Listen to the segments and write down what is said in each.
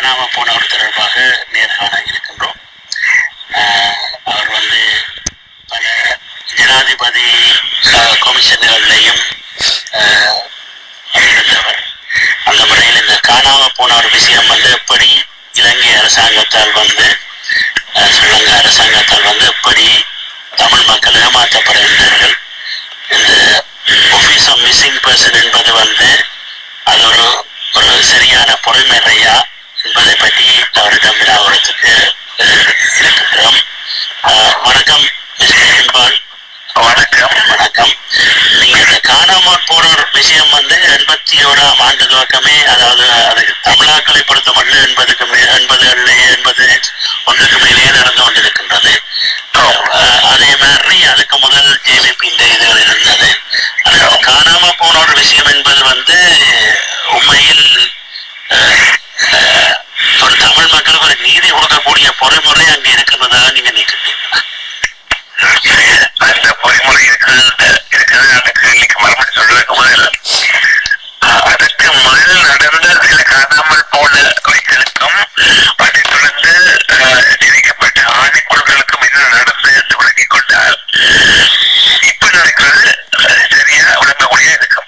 காணாம போனவர் தொடர்பாக நேர்காண இருக்கின்றோம் ஆஹ் அவர் வந்து பல ஜனாதிபதி ஆஹ், கமிஷன்கள்லையும் ஆஹ், இருந்தவர் அந்த முறையில் இந்த காணாம போனவர் விஷயம் வந்து எப்படி இலங்கை அரசாங்கத்தால் வந்து ஆஹ், ஸ்ரீலங்கா அரசாங்கத்தால் வந்து எப்படி தமிழ் மக்கள் ஏமாற்றப்படுகின்றார்கள் இந்த ஆஃபீஸ் ஆஃப் மிஸ்ஸிங் பர்சன் என்பது வந்து அது ஒரு ஒரு சரியான பொறுமையா என்பதை பற்றி அவரிடம் வினாவுறதுக்கு இருக்கின்றோம் ஆஹ், வணக்கம் மிஸ்டர் இன்பால் வணக்கம் வணக்கம் நீங்க இந்த காணாமல் போறோர் விஷயம் வந்து எண்பத்தி ஓராம் ஆண்டு துவக்கமே அதாவது அது தமிழாக்களை பொறுத்த மட்டும் எண்பதுக்கு மே எண்பதுகளிலேயே எண்பது ஒன்றுக்கு மேலேயே நடந்து கொண்டிருக்கின்றது ஆஹ், அதே மாதிரி அதுக்கு முதல் ஜேவிபி இந்த இதுகள் இருந்தது அது காணாம போன ஒரு விஷயம் என்பது வந்து உண்மையில் ஆஹ், ஆஹ், ஒரு தமிழ் மக்களுக்கு ஒரு நீதி கொடுக்கக்கூடிய பொறிமுறை அங்க இருக்கிறதா நீங்க நினைக்கிறீங்களா அந்த பொறிமுறை இருக்குது இருக்குது அதுக்கு இன்னைக்கு மறுபடியும் சொல்றதுக்கு முதல் அஹ், அதுக்கு முதல் நடந்த சில காணாமல் போன வைகளுக்கும் அதை தொடர்ந்து அஹ், நினைக்கப்பட்ட ஆணைக்குழுக்களுக்கும் என்ன நடந்தது என்று விளங்கிக் கொண்டால் இப்ப நடக்கிறது அஹ், சரியா விளங்கக்கூடிய இருக்கும்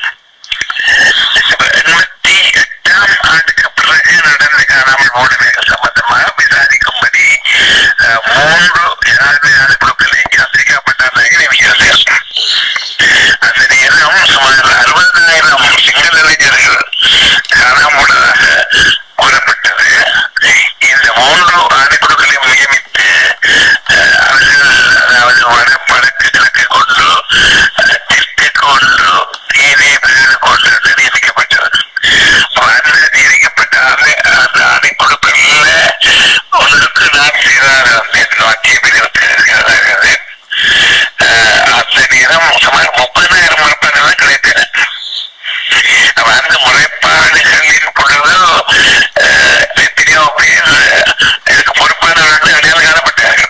இப்ப எண்பத்தி எட்டாம் ஆண்டுக்கு பிறகு நடந்த காணாமல் போனவைகள் சம்பந்தமாக விசாரிக்கும்படி அஹ், மூன்று ஜனாதிபதி குழுக்களை சந்திக்கப்பட்டதாக விசாரித்தார் அந்த நேரம் சுமார் அறுபதாயிரம் சிங்கள இளைஞர்கள் காணாமலதாக கூறப்பட்டது இந்த மூன்று ஆணைக்குழுக்களையும் நியமித்து அஹ், அவர்கள் அதாவது வட வடக்கு கிழக்கு கொண்டு அஹ், தெற்கு கொண்டு ஏனைய பிரிவுகள் கொண்டு நியமிக்கப்பட்டது அப்ப அந்த நியமிக்கப்பட்ட ஆணை அந்த ஆணைக்குழுக்கள்ல ஒன்றுக்கு நான் செய்தார் வாக்கிய பிரிவுக்கு இருக்கிறார்கள் அஹ் அந்த நேரம் சுமார் முப்பதாயிரம் முறைப்பாடுகள் கிடைத்தன அப்ப அந்த முறைப்பாடுகளின் பொழுது அஹ், எத்தனையோ பேர் இதுக்கு பொறுப்பானவர்கள் அடையாளம் காணப்பட்டார்கள்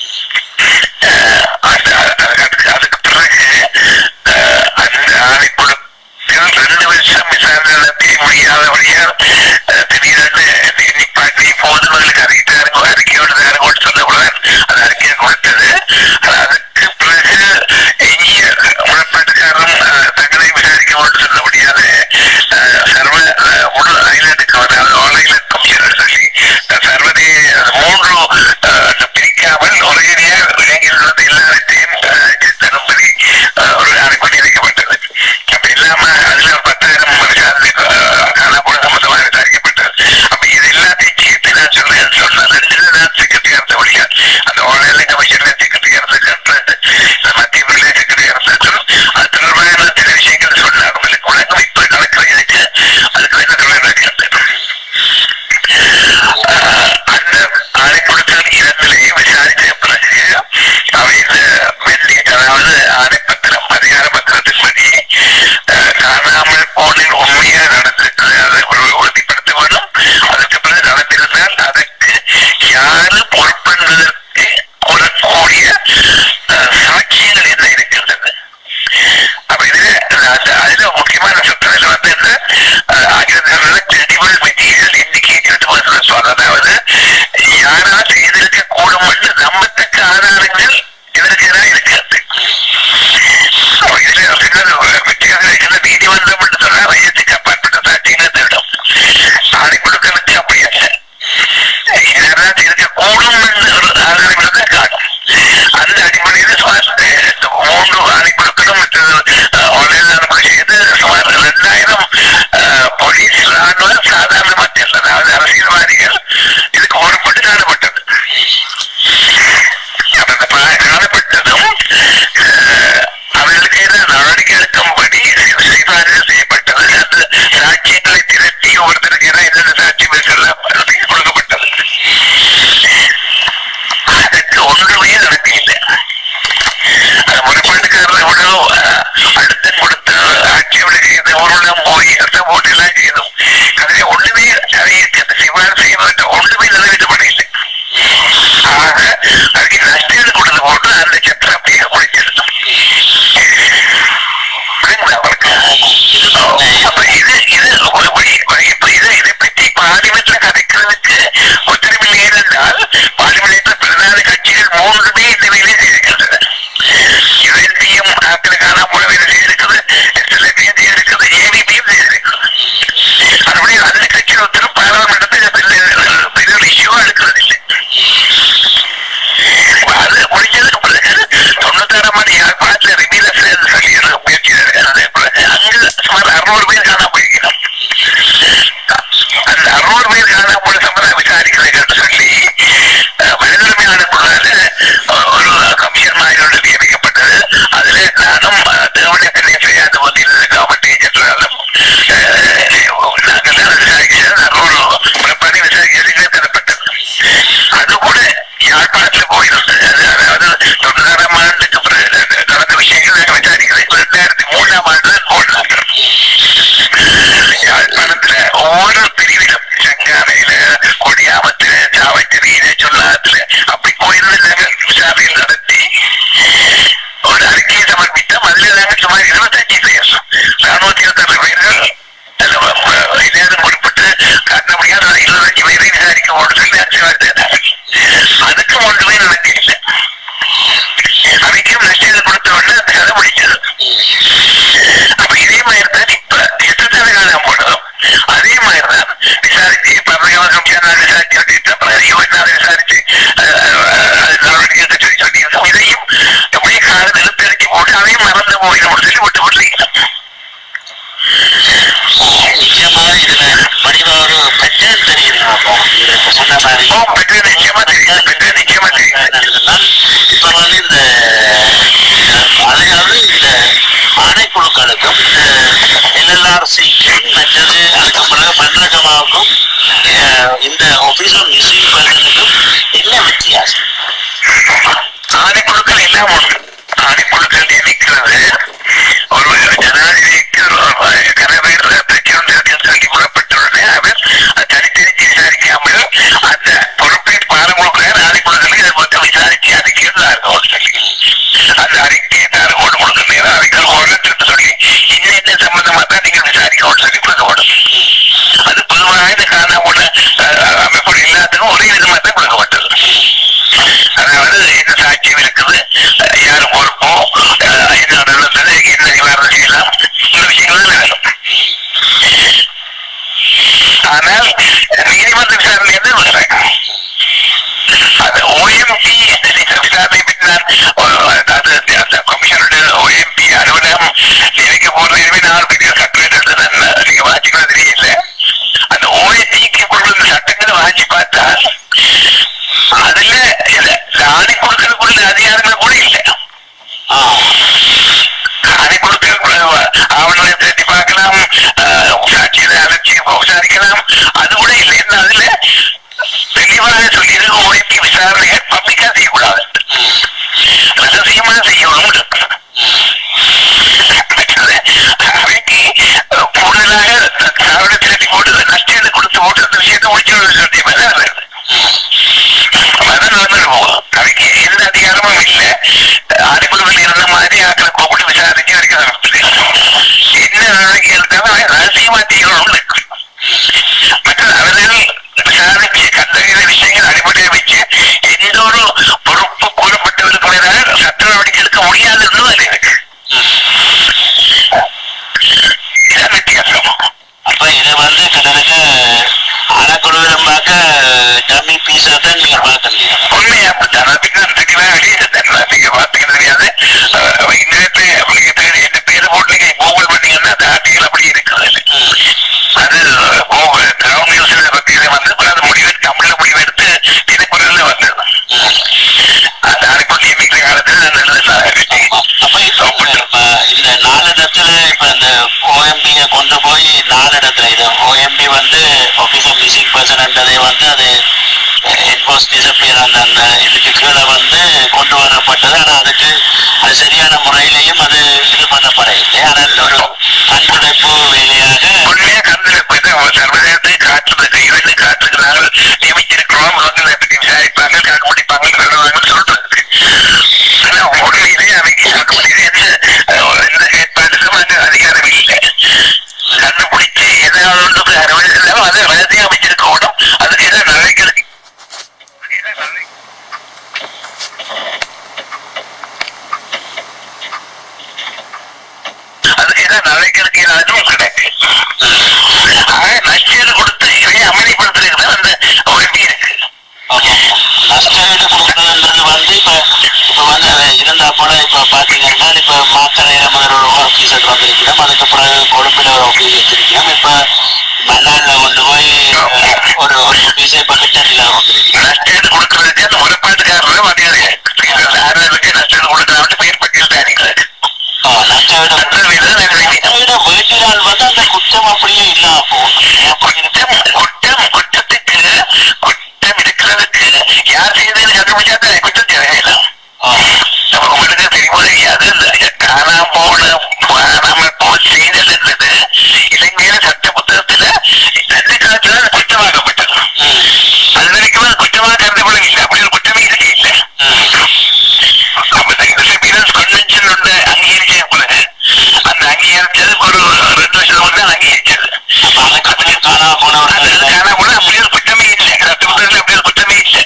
அஹ், அந்த- அதுக்கு அதுக்கு பிறகு அஹ், அந்த ஆணைக்குழுக்கள் ரெண்டு வருஷம் விசாரணை நடத்தி முடியாதபடியால் அஹ், திடீரென்று நி- நிப்பாட்டி போதுமகளுக்கு அறிவித்தாருங்க அறிக்கையோடு தாருங்கன்னு சொல்லக்கூடாது அது அறிக்கையை கொடுத்தது அது அதுக்கு பிறகு எஞ்சிய முறைப்பாட்டுக்காரரும் அஹ், தங்களை விசாரிக்க வேண்டும் சொல்ல முடியாது அஹ், சர்வ அஹ், முழு ஐலாண்டுக்கு அதாவது ஆல் ஐலாண்ட் கமிஷனர் சொல்லி அஹ், சர்வதேச மூன்று அஹ், பிரிக்காமல் ஒரேடியா இலங்கையில் உள்ள எல்லாத்தையும் அஹ், தரும்படி அஹ், ஒரு அனுப்பி வைக்கப்பட்டது அப்ப இல்லாம அதுல ஒரு பத்தாயிரம் வருஷம் காணப்பட சம்பந்தமாக விசாரிக்கப்பட்டது அப்ப இது எல்லாத்தையும் சேர்த்து நான் சொல்றேன் சொன்ன ரெண்டு நான் செக்ரட்டரி இருந்த வழியா அந்த ஆன்லைன் கமிஷன்ல செக்ரட்டரி இருந்திருக்கின்றது இந்த மத்திய பிள்ளை செக்ரட்டரி இருந்திருக்கும் அது தொடர்பான சில விஷயங்கள் சொன்னார் உங்களுக்கு உலகம் இப்ப நடக்கிற இதுக்கு அதுக்கு என்ன தொடர்பு அந்த ஆணைக்குழுக்கள் இரண்டிலேயே விசாரித்த பிறகு அவை இந்த வெள்ளி அதாவது ஆணைப்பத்திரம் அதிகார பத்திரத்தின்படி அஹ், காணாமல் போனில் உண்மையா நடந்திருக்கிறது அதை உறு- உறுதிப்படுத்த வேண்டும் அதற்கு பிறகு நடந்திருந்தால் அதற்கு யாரு பொறுப்பென்பதற்கு கூறக்கூடிய அஹ், சாட்சியங்கள் என்ன இருக்கின்றது அப்ப இதுல அந்த அதுல முக்கியமான சுற்றுல வந்து என்ன அஹ், ஆங்கிலத்தில் கிரெடிபிள் மெட்டீரியல் இண்டிகேட்டட் பர்சனல் அதாவது யாரா செய்திருக்க கூடும் என்று நம்பத்தக்க ஆதாரங்கள் இதற்கு எதிராக இருக்கிறது அப்ப இதுல பின்னர் வெற்றியாக இருக்கிற நீதிமன்றம் என்று சொன்னால் வயதுக்கு அப்பாற்பட்ட சாட்சியங்கள் தேடும் ஆணைக்குழுக்களுக்கு அப்படி அல்ல யாராவது இருக்கக்கூடும் என்று ஒரு ஆதாரம் இருந்தால் காணும் அந்த அடிப்படையில் சுமார் இந்த மூன்று ஆணைக்குழுக்களும் ஆன்லைன் செய்து சுமார் ரெண்டாயிரம் போலீஸ் ராணுவ சாதாரண மக்கள் அதாவது அரசியல்வாதிகள் இதுக்கு ஒருபட்டு காணப்பட்டது அப்ப இந்த பா- காணப்பட்டதும் அஹ், அவர்களுக்கு எதிராக நடவடிக்கை எடுக்கும்படி சிபாரிசு செய்யப்பட்டது அந்த சாட்சியங்களை திரட்டி ஒருத்தருக்கு எதிராக என்னென்ன சாட்சியங்கள் கொடுக்கப்பட்டது அதுக்கு ஒன்றுமே நடக்கவில்லை அந்த முறைப்பாட்டுக்காரர் எவ்வளவு அஹ், அழுத்தம் கொடுத்து ஆட்சியோட செய்து ஊர்வலம் போய் அந்த போட்டு எல்லாம் செய்தும் அதில் ஒன்றுமே அதை அந்த சிபாரிசு செய்யப்பட்ட ஒன்றுமே நிறைவேற்றப்படவில்லை ஆக அதுக்கு நஷ்டீடு கொடுத்து போட்டு அந்த சட்டம் அப்படியே முடிச்சிருந்தோம் புரியுங்களா அவருக்கு அப்ப இது இது ஒரு வழி- இப்ப இது இதை பற்றி பார்லிமெண்ட்ல கதைக்கிறதுக்கு ஒத்துழைப்பில்லை ஏனென்றால் பார்லிமெண்ட் பிரதான கட்சிகள் மூன்றுமே இந்த வேலையை செய்திருக்கின்றன யுஎன்பியும் ஆக்கள் காணாமல் வேலை செய்திருக்குது எஸ்எல்பியும் செய்திருக்குது ஏபிபியும் செய்திருக்குது அதுபடி அந்த கட்சியில் ஒருத்தரும் பாராளுமன்றத்தில் பெரிய இஷ்யூவா எடுக்கிறது இல்லை அது முடிஞ்சதுக்கு பிறகு தொண்ணூத்தாறாம் ஆண்டு யாழ்ப்பாணத்தில் ரிமீலஸ் சொல்லி முயற்சி நடக்கிறது. அங்கு சுமார் அறுநூறு பேர் காணாம போயிருக்கிறோம் அந்த அறுநூறு பேர் காணாம போன சம்பளம் விசாரிக்கிறதுக்கு சொல்லி அஹ், மனிதனுரிமை ஆணைக்குள்ளால ஒரு கமிஷன் மாதிரி நியமிக்கப்பட்டது அதுல நானும் அஹ், தேவனுடைய கல்வியை செய்யாத போதில் கவர்மெண்ட் ஏஜென்ட்ராலும் நாங்கள் தான் விசாரிக்கிறது அறுநூறு முறைப்படி விசாரிக்கிறதுக்கு தரப்பட்டது அது கூட யாழ்ப்பாணத்தில் போயிருந்தது அது அதாவது தொண்ணூறாம் ஆண்டுக்கு பிறகு நடந்த விஷயங்கள் நாங்கள் விசாரிக்கிறோம் ரெண்டாயிரத்தி மூணாம் ஆண்டு தான் போடுறாங்க யாழ்ப்பாணத்துல ஒவ்வொரு பிரிவிலும் சங்கானையில கொடியாமத்துல சாவச்சேரியில சொல்லாத்துல அப்படி போயிருந்து நாங்கள் விசாரணைகள் நடத்தி ஒரு அறிக்கையை சமர்ப்பித்தோம் அதுல நாங்கள் சுமார் இருபத்தஞ்சு பேர் ராணுவத்தில் இருந்த பேர்கள் அதுல ம- எல்லாரும் குறிப்பிட்டு காட்ட முடியாத இருபத்தஞ்சு பேரை விசாரிக்க போட்டு சொல்லி ஆட்சியாளர் அதுக்கு ஒன்றுமே நடக்கல அவைக்கும் நஷ்டம் கொடுத்த உடனே அந்த கதை முடிச்சது அப்ப இதே மாதிரி தான் இப்ப எத்தனை காலம் போனதும் அதே மாதிரி தான் விசாரிச்சு பரவாயில்ல கமிஷனர் விசாரிச்சு அப்படின்ற பிறகு யுவனார் விசாரிச்சு அஹ், அஹ், அது நடவடிக்கை எடுக்க சொல்லி சொல்லியிருக்கோம் இதையும் எப்படியே கால நிறுத்தடிச்சு போட்டு அதையும் மறந்து போயிடும் சொல்லி விட்டு விட்டுறீங்க நிச்சயமாக இதுல வடிவா ஒரு பெற்றல் தெரியுது பார்ப்போம். நீங்க இப்ப சொன்ன மாதிரி ஓ பெற்ற நிச்சயமா தெரியும் பெற்ற நிச்சயமா தெரியும் என்னதுன்னா, இப்ப வந்து இந்த அதாவது இந்த ஆணைக்குழுக்களுக்கும் எல்எல்ஆர்சிக்கும் மற்றது அதுக்கு பிறகு மன்றகமாவுக்கும் அஹ், இந்த ஆபீஸ் ஆஃப் மியூசிக் பர்சனுக்கும் என்ன வித்தியாசம் ஆணைக்குழுக்கள் எல்லாம் உண்டு ஆணைக்குழுக்கள் நியமிக்கிறது ஒரு ஜனாதிபதிக்கு ஒரு கனவேர் பிரச்சனை இருக்குன்னு சொல்லி புறப்பட்டுள்ளனே அவர் அது தனித்தனித்து விசாரிக்காமல் அந்த பொறுப்பை பாரம் கொடுக்கிறார் ஆணைக்குழுக்களுக்கு இதை மட்டும் விசாரிச்சு அதுக்கு இருந்தார்கள் சொல்லி அந்த அறிக்கையை தாரு கொண்டு கொடுக்க நேரம் அவைகள் ஓடத்துன்னு சொல்லி இன்னென்ன சம்பந்தமா தான் நீங்கள் விசாரிக்கணும்னு சொல்லி கொடுக்கப்படும் அது பொதுவாக இந்த காணாம அமைப்பு எல்லாத்துக்கும் ஒரே விதமா தான் கொடுக்கப்பட்டது அதாவது என்ன சாட்சியம் இருக்குது அஹ் யார் பொறுப்போ அஹ் என்ன நடந்தது என்ன நிவாரணம் செய்யலாம் இந்த விஷயங்கள் தான் வேணும் ஆனால் நீதிமன்ற விசாரணை வந்து வேற அது ஓஎம்பி விசாரணை பின்னால் அது அந்த கமிஷனுடைய ஓஎம்பி அலுவலகம் நினைக்க போறது எனவே நாலு பெரிய கட்டுரை நீங்க வாசிக்கிறது தெரியல அந்த ஓஎம்பிக்கு கொண்டு சட்டங்களை வாசி பார்த்தா அதுல இல்ல ஆணை கொடுக்கறதுக்குள்ள அதிகாரங்கள் கூட இல்ல ஆ ஆணை கொடுக்கறதுக்குள்ள ஆவணங்களை திரட்டி பார்க்கலாம் ஆஹ் சாட்சியை அழைச்சி விசாரிக்கலாம் அது கூட இல்லை என்ன அதுல தெளிவாக சொல்லியிருக்கு ஓய்வு விசாரணையை பப்ளிக்கா செய்யக்கூடாது ரகசியமா செய்யணும் அவைக்கு கூடுதலாக சாவணை திரட்டி போட்டு நஷ்டத்தை கொடுத்து போட்டு அந்த விஷயத்தை முடிச்சு சத்தியமா தான் வருது அதான் நடந்துருவோம் அதுக்கு எந்த அதிகாரமும் இல்ல ஆணைக்குழுவில் இருந்த மாதிரி ஆக்களை கூப்பிட்டு விசாரிச்சு வரைக்கும் என்ன நடவடிக்கை எடுத்தாலும் ரகசியமா செய்யணும்னு இருக்கு மற்றது அவர்கள் விசாரிச்சு கண்டறிந்த விஷயங்கள் அடிப்படையை வச்சு எந்த ஒரு பொறுப்பு கூறப்பட்டவருக்கு மேலாக சட்ட நடவடிக்கை எடுக்க முடியாதுன்னு அது இருக்கு இதான் வித்தியாசம் அப்ப இது வந்து கிட்டத்தட்ட அறக்குழுவிடம் பார்க்க டம்மி பீஸா தான் நீங்க பார்க்கறீங்க உண்மையா அப்படித்தான் அதுக்கு அதுக்குதான் வெளியே நீங்க பாத்துக்க தெரியாது அஹ் இந்த நேரத்துல நீங்க தேடி எந்த பேரு போட்டு நீங்க கூகுள் பண்ணீங்கன்னா அந்த ஆர்டிகல் அப்படி இருக்குது அது கூகுள் கிரவுண்ட் நியூஸ்ல பத்தி வந்து அப்புறம் அது முடிவு தமிழ்ல முடிவெடுத்து தினக்குறள்ல வந்தது அந்த ஆணைக்குள் நியமிக்கிற காலத்துல அந்த அப்ப இப்ப இப்ப இந்த நாலு இடத்துல இப்ப இந்த ஓஎம்பிய கொண்டு போய் நாலு இடத்துல இது ஓஎம்பி வந்து ஆபீஸ் ஆஃப் மியூசிக் பர்சன்ன்றதே வந்து அது என்ஃபோர்ஸ் டிசப்பியர் அந்த அந்த இதுக்கு கீழே வந்து கொண்டு வரப்பட்டது ஆனா அதுக்கு அது சரியான முறையிலையும் அது இது பண்ணப்படவில்லை ஆனால் ஒரு கண்துடைப்பு வேலையாக உண்மையா கருத்துல போயிட்டு சர்வதேசத்தை காட்டுறது கைவெளி காட்டுகிறார்கள் நியமிச்சிருக்கிறோம் அவங்களை பற்றி விசாரிப்பாங்க கணக்கு முடிப்பாங்க சொல்லுவாங்கன்னு சொல்றது ஆனா உண்மையிலே அவைக்கு கணக்கு முடியாது எந்த அஹ், எந்த ஏற்பாட்டுக்கும் அந்த அதிகாரம் இல்லை கண்டுபிடிச்சு ஏதாவது ஒன்றுக்கு அறுபது இல்லாம அதை ரகசியம் அமைச்சிருக்க கூடும் பாத்தீங்கன்னா இப்ப மாத்தறையில முதல்ல ஒரு ஆபீசர் வந்திருக்கிறோம் அதுக்கு பிறகு கொழும்புல ஒரு ஆபீஸ் வச்சிருக்கிறோம் இப்ப மல்லாண்ட கொண்டு போய் அஹ், ஒரு ஒரு ஆபீஸை இப்ப கிட்டத்தில் வந்திருக்கிறோம் நஷ்டம் கொடுக்கறதுக்கு அந்த முறைப்பாட்டுக்காரர் மரியாதை ஆறாருக்கு நஷ்டம் கொடுக்கறாங்க பெயர் பட்டியல் தயாரிக்கிறது நஷ்டம் அந்த விதம் நினைக்கிறேன் விட வேட்டினால் வந்து அந்த குற்றம் அப்படியே இல்லாம போகும் குற்றம் குற்றம் குற்றத்துக்கு குற்றம் இருக்கிறதுக்கு யார் செய்தது கண்டுபிடிச்சா குற்றம் தேவையில்லாம் நம்ம உங்களுக்கு தெரியுமா தெரியாது இந்த காணாம போன காணாம போல் செய்தல் என்பது இலங்கையில சட்ட புத்தகத்துல ரெண்டு காலத்துல அது குற்றமாக்கப்பட்டது அது வரைக்கும் அது குற்றமாக கருதப்படவில்லை அப்படி ஒரு குற்றமே இருக்கு இல்லை அப்ப இந்த இன்டர்பியரன்ஸ் கன்வென்ஷன் ஒன்று அங்கீகரிச்ச பிறகு அந்த அங்கீகரிச்சது ஒரு ரெண்டு வருஷம் வந்து அங்கீகரிச்சது அதுக்கு காணாம போனவர்கள் அதுக்கான கூட அப்படி ஒரு குற்றமே இல்லை சட்ட புத்தகத்துல அப்படி ஒரு குற்றமே இல்லை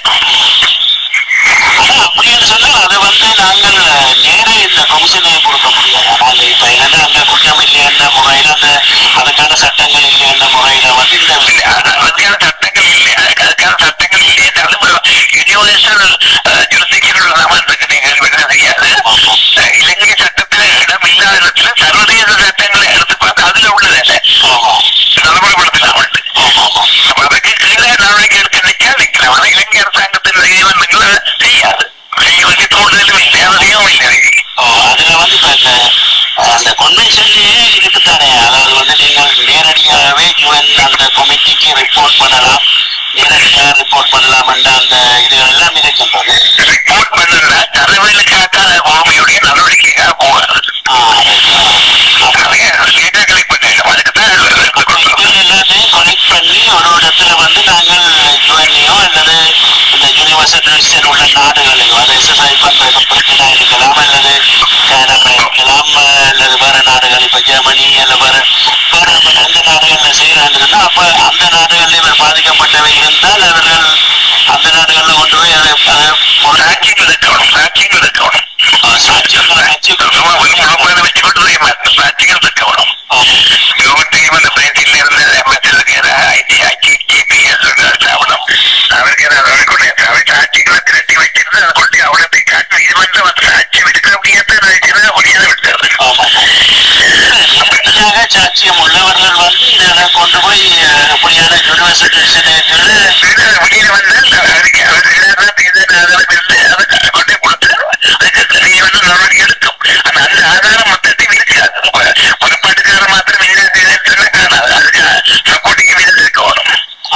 ஆனா அப்படின்னு சொன்னா அது வந்து நாங்கள் நேரே இந்த கமிஷனை கொடுக்க முடியாது ஆனால் இப்ப என்னன்னா அந்த குற்றம் இல்லை என்ற முறையில அந்த அதுக்கான சட்டங்கள் இல்லை என்ற முறையில வந்து இந்த இல்ல, அது- அதுக்கான சட்டங்கள் இல்லை அதுக்கு- அதுக்கான சட்டங்கள் இல்லை என்றாலும் யூனிவர்சல் ஜுரிஸ்டிக்ஷன் இல்லாமல் இருக்கு நீங்கள் விட தெரியாது அஹ், இலங்கை சட்டத்துல இடம் இல்லாத இடத்துல சர்வதேச சட்டங்களை எடுத்து பார்த்து அதுல உள்ளதல்ல ஆமா நடைமுறைப்படுத்தலாம் உண்டு ஆமா ஆமா அப்ப அதுக்கு கீழே நடவடிக்கை எடுக்க நினைச்சா நிற்கலாம் ஆனா இலங்கை அரசாங்கத்தின் நியமனங்களை செய்யாது செய்ய வேண்டிய தோன்றலும் இல்லை அவசியமும் இல்லை ஓ, அதுல வந்து இப்ப இந்த அந்த கன்வென்ஷன்லயே இருக்குதானே அதாவது வந்து நீங்கள் நேரடியாகவே யூஎன் அந்த கமிட்டிக்கு ரிப்போர்ட் பண்ணலாம் நேரடியாக ரிப்போர்ட் பண்ணலாம் என்ற அந்த இதுகள் எல்லாம் இருக்கின்றது ரிப்போர்ட் பண்ணுறா தரவுகளுக்காக உரிமையுடைய நடவடிக்கைக்காக போகாது ஆ, right. அவைய டேட்டா கலெக்ட் பண்ணிடலாம் அதுக்கு தான் கொண்டு இது எல்லாத்தையும் கனெக்ட் பண்ணி ஒரு இடத்துல வந்து நாங்கள் யூஎன்ஐயோ அல்லது இந்த யூனிவர்சல் ரிஜிஸ்டர் உள்ள நாடுகளையோ அதை எக்ஸசைஸ் பண்றது பிரச்சனை இருக்கலாம் அல்லது கனடா இருக்கலாம் அல்லது வேற நாடுகள் இப்ப ஜெர்மனி அல்ல வேற வேற எந்த நாடுகள்ல செய்யறாங்கன்னா அப்ப அந்த நாடுகளில் இவர் பாதிக்கப்பட்டவை இருந்தால் அவர்கள் அந்த நாடுகள்ல கொண்டு போய் அதை அதை முறை- சாட்சியங்கள் இருக்கணும் சாட்சியங்கள் இருக்கணும் ஆ, சாட்சியங்கள் வச்சு சும்மா வெறும் முழுமையான வச்சு கொண்டு போய் மாட்டோம் சாட்சியங்கள் இருக்கணும் கவர்மெண்ட்டையும் அந்த பிரேசில் இருந்து அமைச்சருக்கு ஐடி ஆக்கி ஜிபிஎஸ் ஸ்தாபனம் அவருக்கு ஏதாவது கொண்டு அவர் சாட்சிகளை திரட்டி வச்சிருந்து அதை கொண்டு அவனை காட்டி இது வந்து அந்த சாட்சி எடுக்க முடியாத முடியாத விட்டது ஆமா நேரடியாக சாட்சியம் உள்ளவர்கள் வந்து இதை கொண்டு போய் அஹ், இப்படியான யூனிவர்சிட்டி வெளியில வந்து அவருக்கு அவர் ஏதாவது செய்த ஆதாரம் இருந்து அதை கொண்டு கொடுத்து அதுக்கு நீ வந்து நடவடிக்கை எடுக்கும் ஆனா அந்த ஆதாரம் மொத்தத்தையும் இருக்காது புறப்பாட்டுக்கார மாத்திரம் இல்லை சொன்னா காணாது அதுக்கு சப்போர்ட்டிங் வீடு இருக்கணும்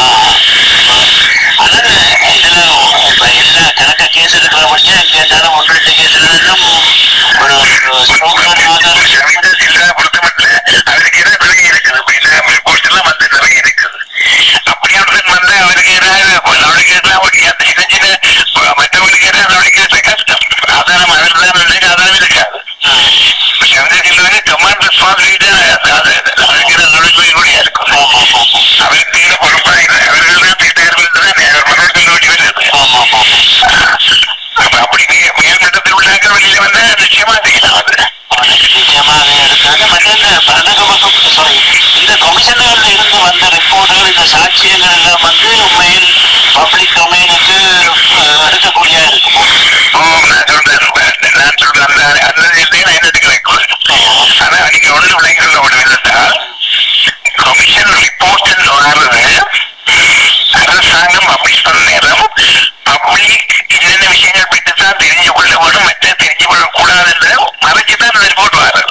அதாவது இதுல இப்ப எல்லா கணக்க கேஸ் இருக்கிறபடியா இங்க இருந்தாலும் ஒன்று ரெண்டு கேஸ் இருந்தாலும் ஒரு ஒரு ஸ்ட்ராங்கான ஆதாரம் ரவீந்திர சில்வா பொறுத்தமட்டில் அவருக்கு ஏதாவது பிறகு இருக்குது அப்படின்னா ரிப்போர்ட் எல்லாம் வந்து நிறைய இருக்குது அப்படியானது வந்து அவருக்கு ஏதாவது நடவடிக்கை எல்லாம் ஒரு அந்த சின்ன சின்ன மற்றவங்களுக்கு ஏதாவது நடவடிக்கை எடுத்தா கஷ்டம் ஆதாரம் அவர் தான் நினைக்க ஆதாரம் இருக்காது ரவீந்திர சில்வாக்கு கமாண்ட் ரெஸ்பான்சிபிலிட்டி அவருக்கு ஏதாவது நடவடிக்கை கூட இருக்கும் அவருக்கு கீழே பொறுப்பாக அவர்கள் தான் தேர்தல் தான் மனோட வேண்டி வருது ஆமா ஆமா அப்ப அப்படி மே- மேல்மட்டத்தில் உள்ளாக்கள் வெளியில வந்தா நிச்சயமா செய்யலாம் அது நிச்சயமாக எடுத்தாங்க மற்ற இந்த பரணகமகம் சாரி இந்த கமிஷனர்ல இருந்து வந்த ரிப்போர்ட்டுகள் இந்த சாட்சியங்கள் எல்லாம் வந்து உண்மையில் பப்ளிக் டொமைனுக்கு எடுக்கக்கூடியதா இருக்குமோ ஓ, நான் சொல்றேன் நான் சொல்றேன் அந்த அந்த இதை நான் எடுத்துக்கிறேன் ஆனா நீங்க ஒண்ணு விளங்கி சொல்ல முடியும் என்றால் கமிஷன் ரிப்போர்ட் வர்றது அரசாங்கம் பப்ளிஷ் பண்ண நேரம் பப்ளிக் என்னென்ன விஷயங்கள் பற்றி தான் தெரிஞ்சு கொள்ள வேணும் மற்ற தெரிஞ்சு கொள்ள கூடாதுன்னு மறைச்சு தான் அந்த ரிப்போர்ட் வர்றது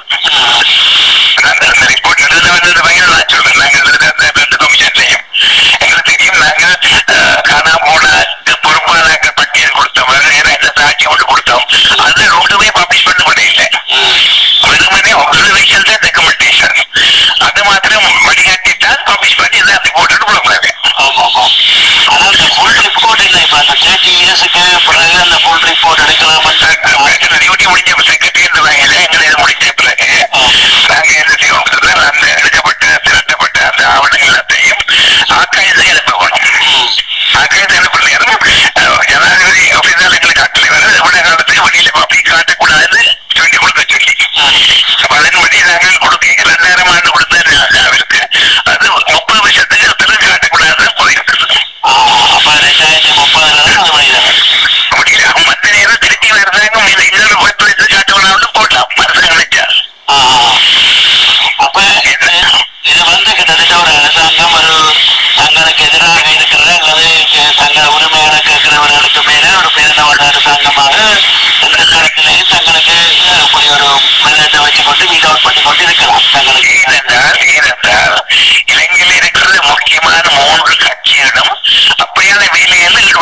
அந்த அந்த ரிப்போர்ட் எழுத வந்தது பயங்கர நான் சொல்றேன் நாங்க எழுதுற அந்த ரெண்டு கமிஷன்லையும் எங்களுக்கு தெரியும் நாங்க அஹ், காணாம போன பொறுப்பாளர்கள் பட்டியல் கொடுத்தோம் வேற என்ன சாட்சி கொண்டு கொடுத்தோம் அது ஒன்றுமே பப்ளிஷ் பண்ண முடியல வெறுமனே ஒப்சர்வேஷன் தான் ரெக்கமெண்டேஷன் அது மாத்திரம் வழிகாட்டித்தான் பப்ளிஷ் பண்ணி எல்லாம் ரிப்போர்ட் கொடுப்பாங்க ஆமா ஆமா ஆனா அந்த ஃபுல் ரிப்போர்ட் இல்லை இப்ப அந்த தேர்ட்டி இயர்ஸுக்கு பிறகு அந்த ஃபுல் ரிப்போர்ட் எடுக்கலாம் டியூட்டி முடிஞ்ச செக்ரட்டரி என்ற வகையில எங்களை இது முடிஞ்ச பிறகு நாங்க என்ன செய்வோம் அந்த எடுக்கப்பட்ட திரட்டப்பட்ட அந்த ஆவணங்கள் எல்லாத்தையும் ஆக்காயத்தை எழுப்ப வேணும் ஆக்காயத்தை எழுப்ப நேரம் அஹ், ஜனாதிபதி ஆபீஸால் எங்களுக்கு கட்டளை வர எவ்வளவு காலத்துக்கு வெளியில பப்ளிக் காட்டக்கூடாதுன்னு சொல்லி கொடுக்க சொல்லி அப்ப அதன்படி நாங்கள் கொடுக்க ரெண்டாயிரம் ஆண்டு கொடுத்த அவருக்கு அது முப்பது வருஷத்துக்கு பிறகு காட்டக்கூடாதுன்னு போயிருக்குது அப்ப ரெண்டாயிரத்தி முப்பதுல தான் அது வழிதான் முடியல மற்ற நேரம் திருச்சி அரசாங்கம் இது இன்னொரு பத்து வயசு காட்டணும்னு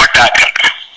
பட்டாக்கள்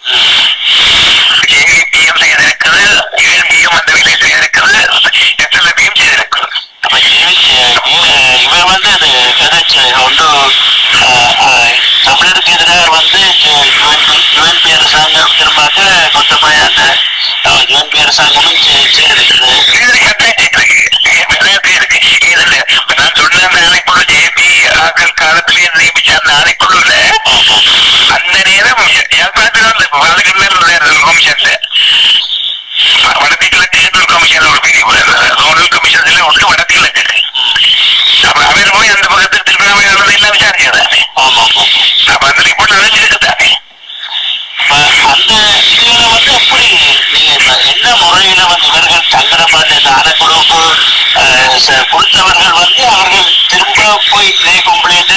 ஜேவிபியும் செய்திருக்குது யூஎன்பியும் அந்த வேலை செய்திருக்குது எஸ்எல்பியும் செய்திருக்குது அப்ப இவ- இவர் வந்து அது எதாச்சு ஒன்று ஆஹ், ஆஹ், தமிழருக்கு எதிராக வந்து யுஎன்பி அரசாங்கம் திரும்பாக மொத்தமாக அந்த யுஎன்பி அரசாங்கமும் செ- செய்திருக்குது இது கட்டாயம் இருக்கு நிறைய பேருக்கு இதுல இப்ப நான் சொன்ன அந்த ஆணைக்குழு ஜேபி ஆக்கள் காலத்திலேயே நியமிச்ச அந்த ஆணைக்குழுல அந்த நேரம் யாழ்ப்பாணத்தில் வந்து வடகிழக்கு கமிஷன்ல வடக்கு கிழக்கு தேர்தல் கமிஷன் ஒரு பிரிவு ஜோனல் கமிஷன்ல ஒன்று வடக்கு கிழக்கு அப்ப அவர் போய் அந்த பக்கத்தில் திருவிழாவை எல்லாம் விசாரிச்சதானே ஆமா ஆமா அப்ப அந்த ரிப்போர்ட் அழைச்சிருக்குதானே அப்ப அந்த இதுல வந்து எப்படி நீங்க இப்ப என்ன முறையில வந்து இவர்கள் தங்குற மாதிரி இந்த அறக்குழுக்கு ஆஹ், ச- கொடுத்தவர்கள் வந்து அவர்கள் திரும்ப போய் இதே கம்ப்ளைண்ட்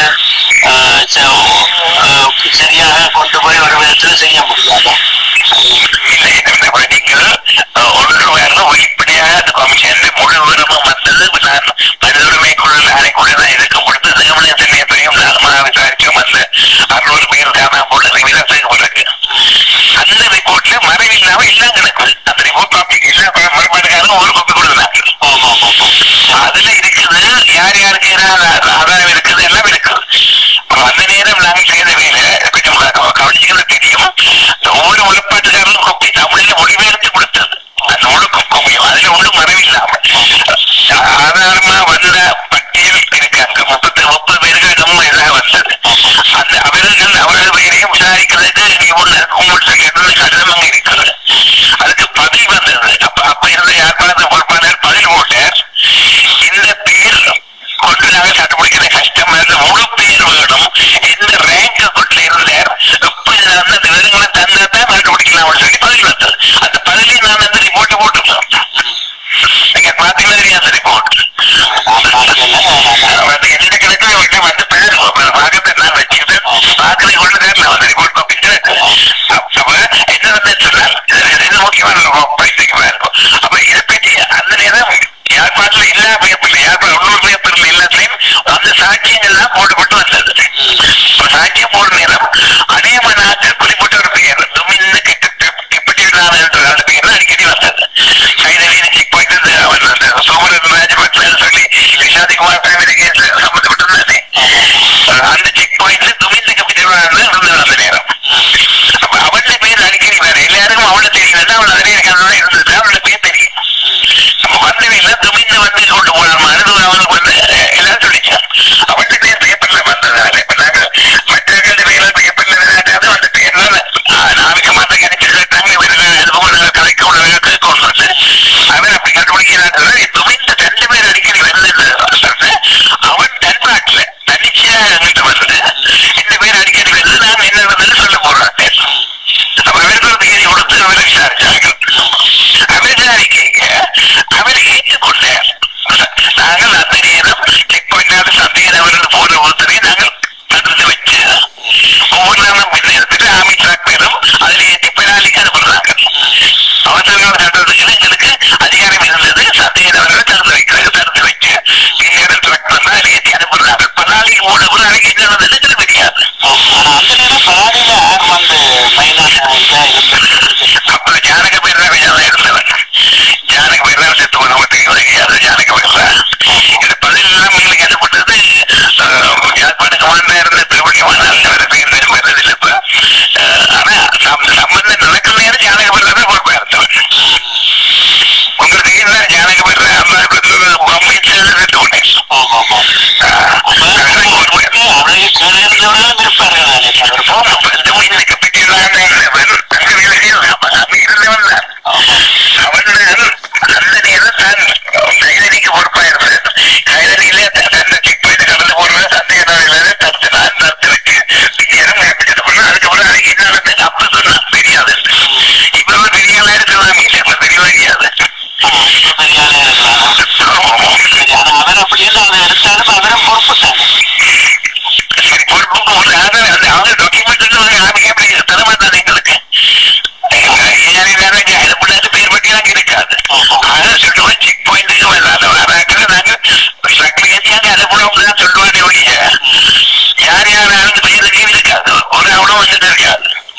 சரியாக கொண்டு போய் ஒரு விதத்துல செய்ய முடியாதா இல்லை இந்த நீங்கள் ஒன்று வேறு வெளிப்படையாக அந்த கமிஷன் முழு விவரமும் வந்தது நான் மனித உரிமை குழு அறைக்குள்ள தான் இருக்க கொடுத்து தேவனைய தெரியப்பையும் நான் விசாரிச்சோம் அந்த அறுநூறு பேர் காணாம போட்டு விவசாயம் பிறகு அந்த ரிப்போர்ட்ல மறைவில்லாம எல்லாம் கிடக்கு அந்த ரிப்போர்ட் காப்பி எல்லா மறுபாடுகாரும் ஒரு காப்பி கொடுத்தாங்க ஆமா ஆமா ஆமா அதுல இருக்குது யார் யாருக்கு ஏதாவது ஆதாரம் இருக்குது எல்லாம் இருக்குது அப்ப அந்த நேரம் நாங்கள் செய்த வேலை கொஞ்சம் கவனிச்சுக்கிறது தெரியும் ஒவ்வொரு உழைப்பாட்டுக்காரரும் கொப்பி தமிழில் மொழிபெயர்த்து கொடுத்தது அந்த ஒழுக்கம் கொப்பியும் அதுல ஒன்றும் மறைவில்லாம ஆதாரமா வந்த பட்டியல் இருக்காங்க முப்பத்தி முப்பது பேர்கள் நம்ம இதாக வந்தது அந்த அவர்கள் அவர்கள் பேரையும் விசாரிக்கிறதுக்கு நீ ஒண்ணு உங்கள்கிட்ட கேட்டது கடிதமாக இருக்கிறது அதுக்கு பதில் வந்தது அப்ப அப்ப இருந்த யாழ்ப்பாணத்து பொறுப்பாளர் பதில் போட்டார் இந்த பேர் கொண்டு நாங்கள் கண்டுபிடிக்கிற கஷ்டமா இருந்த முழு பேர் வேணும் எந்த ரேங்க் கொண்டு இருந்தார் எப்படி இதுல வந்து அந்த விவரங்களை தந்தா தான் கண்டுபிடிக்கலாம் சொல்லி பதில் வந்தது அந்த பதிலையும் நான் அந்த ரிப்போர்ட்டை போட்டுருந்தோம் நீங்க பாத்தீங்கன்னா தெரியும் அந்த ரிப்போர்ட் வந்து எந்த கணக்குல விட்டு வந்து பேர் பாக்கத்தை நான் வச்சுட்டு பாக்கலை கொண்டு தான் அந்த ரிப்போர்ட் காப்பிட்டு அப்ப என்ன வந்து சொன்னார் இது இது முக்கியமான பைசைக்கு இருக்கும் அப்ப இதை பற்றி அந்த நேரம் யாழ்ப்பாணத்துல இல்லா பேப்பர்ல யாழ்ப்பாணம் உள்ளூர் பேப்பர்ல எல்லாத்தையும் அந்த சாட்சியங்கள் எல்லாம் போட்டுப்பட்டு வந்தது இப்ப சாட்சியம் போடுற நேரம் அநேக நாட்கள் குறிப்பிட்ட ஒரு பெயர் துமின்னு கிட்ட இப்படியான அந்த பெயர் தான் அடிக்கடி வந்தது கைதலின்னு செக் பாயிண்ட் அவன் அந்த சோமரன் ராஜபக்சன் சொல்லி விஷாதிகுமார் ஃபேமிலி கேஸ் சம்பந்தப்பட்டிருந்தானே அந்த செக் பாயிண்ட்ல துமிந்து கப்பிட்டு இருந்தது அந்த நேரம் அப்ப அவளோட பேர் அடிக்கடி வேற எல்லாருக்கும் அவளை தெரியல அவள் அதே கதை இருந்தது அவளோட பேர் தெரியும் நம்ம வந்தவையில துமிந்து வந்து கொண்டு போனார் மருந்து அவனுக்கு வந்து எல்லாரும் சொல்லிச்சான் அவள்கிட்ட பேர் பேப்பர்ல வந்ததால இப்ப நாங்க மற்றவர்கள் பேர்ல பேப்பர்ல விளையாட்டாது அந்த பேர்ல நாளைக்கு மாத்த கணிச்சு கேட்டாங்க இவர்கள் கலைக்க உள்ள கேட்க வந்து அவன் அப்படி கண்டுபிடிக்கிறாங்க துமிந்து ரெண்டு பேர் அடிக்கடி வந்து அவன் தன்பாட்டுல தன்னிச்சையா எங்கிட்ட வந்து இந்த பேர் அடிக்கடி வந்து நான் என்ன வந்து சொல்ல போறாங்க அப்ப அவருக்கு ஒரு தேதி கொடுத்து அவரை விசாரிச்சார்கள் அவர் விசாரிக்க அவர் ஏற்றுக்கொண்டார் நாங்கள் அந்த நேரம் செக் பாயிண்டாவது சந்தேக நபர்கள் போற ஒருத்தரை நாங்கள் தடுத்து வச்சு ஒவ்வொரு நாளும் நேரத்தில் ஆமி ட்ராக் பேரும் அதில் ஏற்றி பெனாலிக்கு அனுப்புறாங்க அவசர கால சட்டத்துக்கு எங்களுக்கு அதிகாரம் இருந்தது சந்தேக நபர்களை தடுத்து வைக்கிறது தடுத்து வச்சு நேரம் ட்ராக் பண்ணா அதில் ஏற்றி அனுப்புறாங்க பெனாலிக்கு மூணு ஒரு நாளைக்கு என்ன நடந்தது எங்களுக்கு தெரியாது ஆனா அந்த நேரம் பாடியில யார் வந்து மைனான இதா இருந்தது அப்ப ஜானக பேர் தான் இருந்தவன் ஜானக பேர் தான் செத்து போன தெரியாது ஜானக பேர் தான் இது பதிலெல்லாம் எங்களுக்கு அனுப்பட்டது யாழ்ப்பாண கமாண்டா இருந்த திருவள்ளிமான அந்த பேர் பேர் வர்றதில்லை இப்ப அஹ், ஆனா சம்- சம்பந்தம் நடக்கிற நேரம் ஜானக பேர் தான் பொறுப்பா இருந்தவன் உங்களுக்கு என்ன ஜானக பேர் அம்மா பொம்மை செத்து போனேன் ஆமா ஆமா அப்ப அவருக்கு கீழே இருந்தவர்களும் இருப்பார்கள் தானே அவர் அவன் அந்த நேரம் தான் கைதறிக்கு பொறுப்பா இருந்தது கைதறியில தன்னை செக் பண்ணி கடந்து போடுற சந்தேக நாளில தடுத்து நான் தடுத்து வச்சு நேரம் கேட்டு பண்ண அதுக்கப்புறம் அதுக்கு என்ன நடந்தது அப்ப சொன்னா தெரியாது இப்ப வந்து பெரிய ஆளா இருக்கிறதா மீட்டர்ல தெரிய தெரியாது பெரியாளே இருக்கலாம் சரி ஆனா அவர் அப்படி இல்லை அதை எடுத்தாலும் அவரும் பொறுப்பு தானே சரி பொறுப்புக்கு ஒரு ஆதாரம் அந்த அவங்க டாக்குமெண்ட் ஆரம்பிக்க தரமாட்டாங்க எங்களுக்கு அது முன்னாடி பேர் பட்டியலாம் இருக்காது அதை சொல்லுவோம் செக் பாயிண்ட்டுக்கு வராத வராக்கிற நாங்க சக்கரை ஏற்றியாங்க அதை கூட அவங்க தான் சொல்லுவானே ஒழிய யார் யார் ஆளுங்க பேர் இருக்காது ஒரு அவ்வளோ வந்துட்டு இருக்காது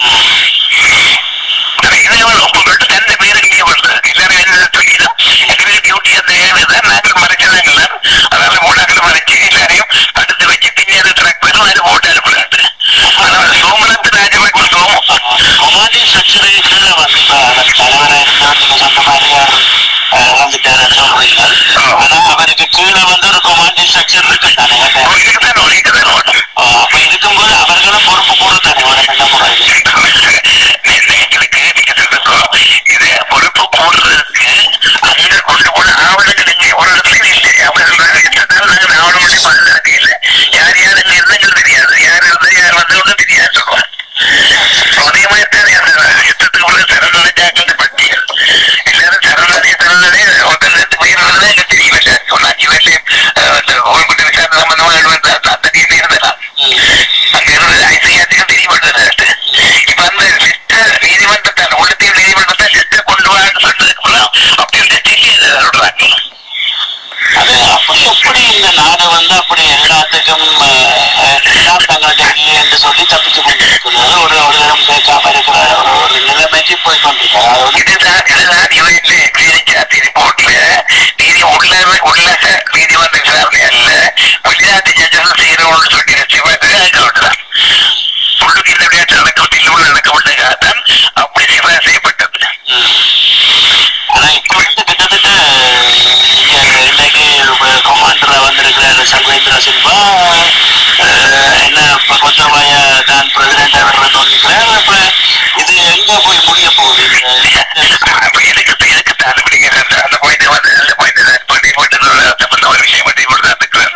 உங்கள்கிட்ட தந்த பேருக்கு பண்றது எல்லாரும் என்ன சொல்லிதான் எங்களுக்கு டியூட்டி அந்த ஏழுதான் நாங்கள் மறைச்சதாங்களா அதனால மூணாக்கள் மறைச்சு எல்லாரையும் அடுத்து வச்சு பின்னாடி ட்ராக் பெரும் அது போட்டு அனுப்புறாரு அதனால சோமநாத் ராஜபாக்கு சோம கொமாண்டி ஸ்ட்ரக்சரு கீழே வந்து இப்ப அவர் தலைவரா இருந்தார் நீங்க சொன்ன மாதிரி அவர் அஹ், இறந்துட்டாருன்னு சொல்றீங்க ஆனா அவருக்கு கீழே வந்து ஒரு கொமாண்டி ஸ்ட்ரக்சர் இருக்கு தானே இருக்குதான் இருக்குதான் ஓட்டம் அப்ப இருக்கும்போது அவர்களும் பொறுப்பு கூட தானே ஒரு நல்ல முறையில் எங்களுக்கு நீங்க சொல்லுங்க இது பொறுப்பு போடுறதுக்கு அங்க கொண்டு போன ஆவணங்கள் இங்க ஒரு இடத்துலயும் இல்லை அவங்க சொல்றாங்க எத்தனை நாள் நாங்கள் ஆவணம் பண்ணி பாதுகாக்க இல்லை யார் யார் இங்க இருந்தங்கள் தெரியாது யார் இருந்தா யார் வந்தவங்க தெரியாது சொல்லுவாங்க அதே மாதிரி தானே அந்த யுத்தத்துக்குள்ள சரணடைஞ்சாக்கள் பட்டியல் எல்லாரும் சரணடைய சரணடைய ஒருத்தர் ரெண்டு பேர் எனக்கு தெரியல ஒரு அஞ்சு பேர்லயும் அந்த ஓய்வுட்டு விசாரணை சம்பந்தமா அந்த டீம் இருந்தலாம் அங்க இருந்து ஐசியாத்துக்கு தெரியப்பட்டது இப்ப அந்த லிஸ்ட நீதிமன்றத்தால் உள்ளத்தையும் நீதிமன்றத்தை லிஸ்ட கொண்டு வான்னு சொன்னதுக்கு அப்படி வந்து தெரியாது சொல்றாங்க அது அப்படி எப்படி இந்த நாடு வந்து அப்படி எல்லாத்துக்கும் அஹ், எல்லாம் தங்களுடைய இல்லை என்று சொல்லி தப்பிச்சு கொண்டிருக்கிறது ஒரு ஒரு இடம் பேசாம இருக்கிற ஒரு ஒரு நிலைமைக்கு போய் கொண்டிருக்கிறார் அது வந்து இதுதான் இதுதான் யுஎன்ஏ கிளினிக் ரிப்போர்ட்ல நீதி உள்ள உள்ள நீதிமன்ற விசாரணை அல்ல வெளிநாட்டு ஜட்ஜும் செய்யறோம்னு சொல்லி சிவன் உள்ளுக்கு இந்த விளையாட்டு நடக்கப்பட்டு உள்ள நடக்கப்பட்டதான் அப்படி சிவா செய்யப்பட்டது ம். ஆனா இப்ப வந்து கிட்டத்தட்ட இங்க இன்னைக்கு கொமாண்டரா வந்திருக்கிற சர்வேந்திர சில்வா அஹ், என்ன இப்ப கொத்தவாய தான் பிரசிடென்ட் அவர் தோன்றிக்கிறார் இப்ப இது எங்க போய் முடிய போகுது இந்த- அப்ப எனக்கு எனக்கு தான் அப்படிங்கிற அந்த அந்த பாயிண்ட் வந்து அந்த பாயிண்ட் தான் பண்ணி போட்டு சம்பந்த ஒரு விஷயம் பண்ணி போட்டு தான் இருக்கிறேன்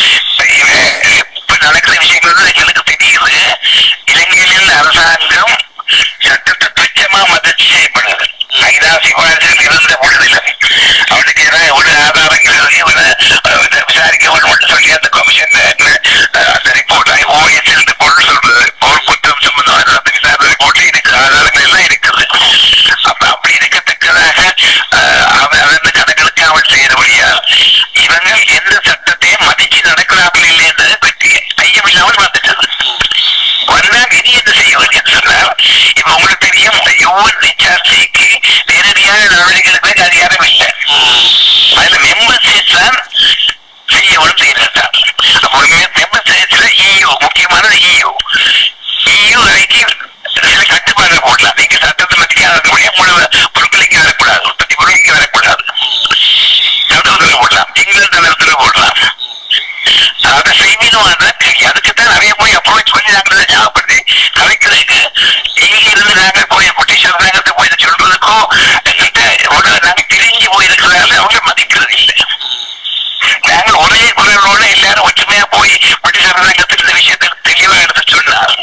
இப்ப நடக்கிற விஷயங்கள் தான் எங்களுக்கு தெரியுது இலங்கையில் அரசாங்கம் சட்டத்தை துச்சமா மதிச்சு செய்யப்படுது ஐநா சிபாரிசில் இருந்த பொழுதில் அவனுக்கு ஏதாவது ஒரு ஆதாரங்கள் இவனை அஹ், இதை விசாரிக்க வேண்டும் சொல்லி அந்த கமிஷன் அந்த ரிப்போர்ட் ஓஎஸ் ரிப்போர்ட் சொல்றது போர் குற்றம் சம்பந்தமான அந்த விசாரணை ரிப்போர்ட்ல இருக்கு ஆதாரங்கள் எல்லாம் இருக்குது அப்ப அப்படி இருக்கத்தக்கதாக அஹ், அவன் அந்த கணக்கெடுக்க அவன் செய்யறபடியா இவங்க எந்த சட்டத்தையும் மதிச்சு நடக்கிறார்கள் இல்லை என்பதை பற்றி ஐயமில்லாமல் வந்துட்டது வந்தால் இனி என்ன செய்ய வேண்டும் சொன்னால் இப்ப உங்களுக்கு தெரியும் யூஎன் ரிச்சார்ஜிக்கு நேரடியாக நடவடிக்கைகளுக்கு அதிகாரம் இல்லை அதுல மெம்பர் ஸ்டேட்ஸ் தான் செய்யவும் செய்யறாங்க அப்போ மெம்பர் ஸ்டேட்ஸ்ல இயு முக்கியமானது இயு இயு வரைக்கும் சில கட்டுப்பாடு போடலாம் நீங்க சட்டத்தை மதிக்காத முழு பொருட்கள் இங்க வரக்கூடாது உற்பத்தி பொருள் இங்க வரக்கூடாது தடுப்புதல் போடலாம் இங்கிலாந்து தளத்தில் போடலாம் அதை செய்வீனும் அதான் கேள்வி அதுக்கு தான் நிறைய போய் அப்ரோச் பண்ணி நாங்கள் இதை ஞாபகப்படுத்தி கலைக்கிறதுக்கு இங்க இருந்து நாங்கள் போய் பிரிட்டிஷ் அரசாங்கத்தை போய் இதை சொல்றதுக்கோ எங்கள்கிட்ட ஒரு நாங்கள் தெரிஞ்சு போயிருக்கிறதால அவங்க மதிக்கிறது இல்லை நாங்கள் ஒரே குரலோட எல்லாரும் ஒற்றுமையா போய் பிரிட்டிஷ் அரசாங்கத்தில் இந்த விஷயத்தை தெளிவா எடுத்து சொன்னார்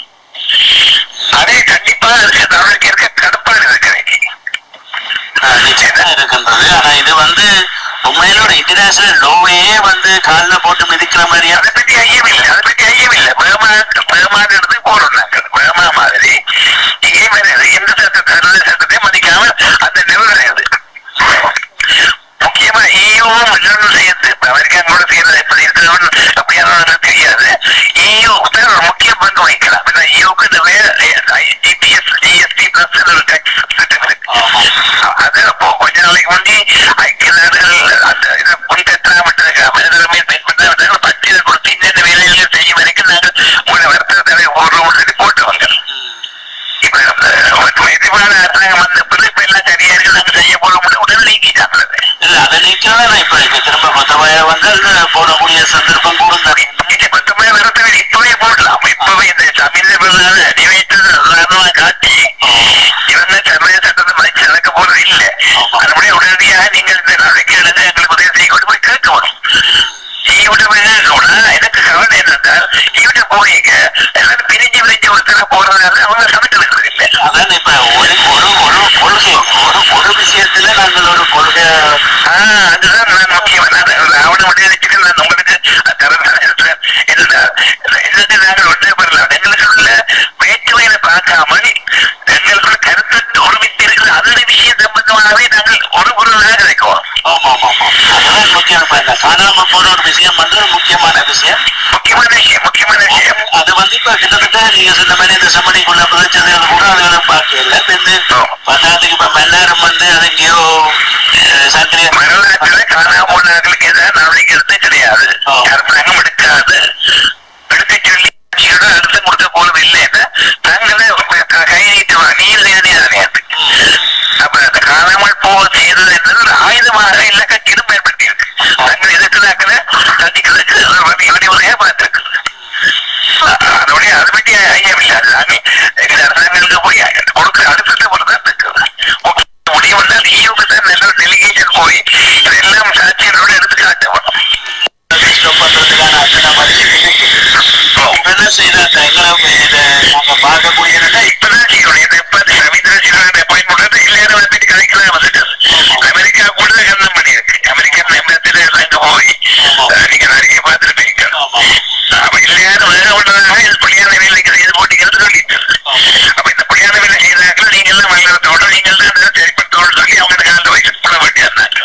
அதே கண்டிப்பா அதுக்கு நம்மளுக்கு இருக்க கடப்பாடு இருக்கிறேன் அஹ், நிச்சயமா இருக்கின்றது ஆனா இது வந்து உண்மையில ஒரு இன்டர்நேஷனல் லோவையே வந்து கால்ல போட்டு மிதிக்கிற மாதிரியா அதை பத்தி ஐயமில்லை அதை பத்தி ஐயமில்லை பேமா பேமான்னு எடுத்து போறோம் நாங்கள் பேமா மாதிரி இதே மாதிரி அது எந்த சட்டத்தை எந்த சட்டத்தையும் மதிக்காம அந்த நிறுவனம் அது முக்கியமா ஈயும் இன்னொன்று சேர்த்து இப்ப அமெரிக்காங்களோட சேர்ந்து எப்படி இருக்கிறவன் அப்படியான தெரியாது ஈயு தான் ஒரு முக்கிய பங்கு வகிக்கலாம் ஏன்னா ஈயுக்கு இந்த ஜிபிஎஸ் ஜிஎஸ்டி பிளஸ் ஒரு டேக்ஸ் சிஸ்டம் இருக்கு அது அப்போ கொஞ்ச நாளைக்கு முந்தி ஐக்கிய நாடுகள் அந்த இதை முன்கட்டாம விட்டுருக்காங்க மனிதர்மே பயன்படுத்த விட்டாங்க பட்டியல் கொடுத்து இந்த வேலைகளை செய்யும் வரைக்கும் நாங்கள் உங்களை வர்த்தகத்தை ஒரு சொல்லி போட்டவங்க இப்ப அந்த எதிர்பாராத அரசாங்கம் வந்த பிறகு இப்ப எல்லாம் சரியா இருக்கு நாங்க செய்ய போட முடியும் உடனே நீக்கிட்டாங்க இல்ல அதை நிச்சயம் இப்ப இப்ப திரும்ப கொத்தவாய வந்து அது போடக்கூடிய சந்தர்ப்பம் கூட தான் இல்ல பத்தொன்பது வருஷத்துல இப்பவே போடலாம் இப்பவே இந்த தமிழ்ல பிறகு நிறைவேற்றது உதாரணமா காட்டி இவங்க சமய சட்டத்தை மதிச்சு நடக்க போறது இல்ல அதுபடி உடனடியாக நீங்கள் இந்த நாளைக்கு எழுந்து எங்களுக்கு உதவி செய்ய கொண்டு போய் கேட்கணும் ஈவிட போய் கேட்கணும் எனக்கு கவலை என்னென்றால் ஈவிட போறீங்க எல்லாரும் பிரிஞ்சு பிரிஞ்சு ஒருத்தர போறதுனால அவங்க சமைக்கிறது இல்லை அதான் இப்ப ஒரு ஒரு ஒரு கொள்கை ஒரு ஒரு விஷயத்துல நாங்கள் ஒரு கொள்கை ஆஹ் அதுதான் நான் முக்கியம் நான் அவனை மட்டும் நினைச்சுட்டு நான் உங்களுக்கு தரேன் என்னன்னா என்னது நாங்கள் ஒன்றே பெறலாம் எங்களுக்குள்ள வேற்றுமையில பார்க்காமல் எங்களுக்குள்ள கருத்து ஒருமித்து இருக்குது அதோட விஷயம் சம்பந்தமாகவே நாங்கள் ஒரு பொருளாக கிடைக்கும் ஆமா ஆமா ஆமா அதுதான் முக்கியம் இப்ப இந்த காணாம போன ஒரு விஷயம் வந்து ஒரு முக்கியமான விஷயம் முக்கியமான விஷயம் முக்கியமான விஷயம் அது வந்து இப்ப கிட்டத்தட்ட நீங்க சொன்ன மாதிரி இந்த சமணிக்குள்ள புதைச்சதுகள் கூட எங்கேயோ அஹ், சர்க்கரை வரலாற்றுல காணாம போனவர்களுக்கு எதாவது நடவடிக்கை எடுத்து கிடையாது ஆ. அரசாங்கம் எடுக்காது எடுத்து சொல்லி ஆட்சியோட அழுத்தம் கொடுக்க போறது இல்லைன்னு தங்களை க- கை நீட்டுவாங்க நீர் செய்தே அது அப்ப அந்த காணாமல் போக செய்தது என்பது ஒரு ஆயுதமாக எல்லா கட்சியிலும் பயன்படுத்தியிருக்கு தங்கள் எதிர்க்கிறாக்களை தண்டிக்கிறதுக்கு ஒரு வழி வழிமுறையா பார்த்திருக்கு அதோடைய அதை பற்றி ஐயம் இல்லை அது நாங்கள் எங்கள் அரசாங்கங்களுக்கு போய் கொடுக்க அடுத்த பொறுத்தான் இருக்குது முடியும் என்றால் ஈவுக்கு தான் நல்ல டெலிகேஷன் போய் இதெல்லாம் சாட்சியங்களோட எடுத்து காட்டணும் ஸ்டாப் பண்றதுக்கான அத்தனை வழி இருக்கு இப்ப என்ன செய்யறாங்க எங்களை இதை நாங்க பார்க்கக்கூடியதுன்னா இப்பதான் செய்யணும் இந்த இப்ப ரவீந்திர சிவன் அப்பாயின்மெண்ட் எல்லாரும் வந்துட்டு கலைக்கலாம் வந்துட்டு அமெரிக்கா கூட கண்ணம் பண்ணியிருக்கு அமெரிக்கன் எம்பத்தில் அங்க போய் அஹ், நீங்க நிறைய பார்த்துருப்பீங்க ஆமா அப்ப எல்லாரும் வேற ஒன்றதாக இது புள்ளியான வேலைக்கு செய்து போட்டீங்கன்னு சொல்லிட்டு அப்ப இந்த புள்ளியான வேலை செய்தாக்கள் நீங்க எல்லாம் மல்லத்தோட நீங்கள் தான் அதை சரிப்படுத்தோடு சொல்லி அவங்க காலத்தை வச்சு பண்ண வேண்டியதாங்க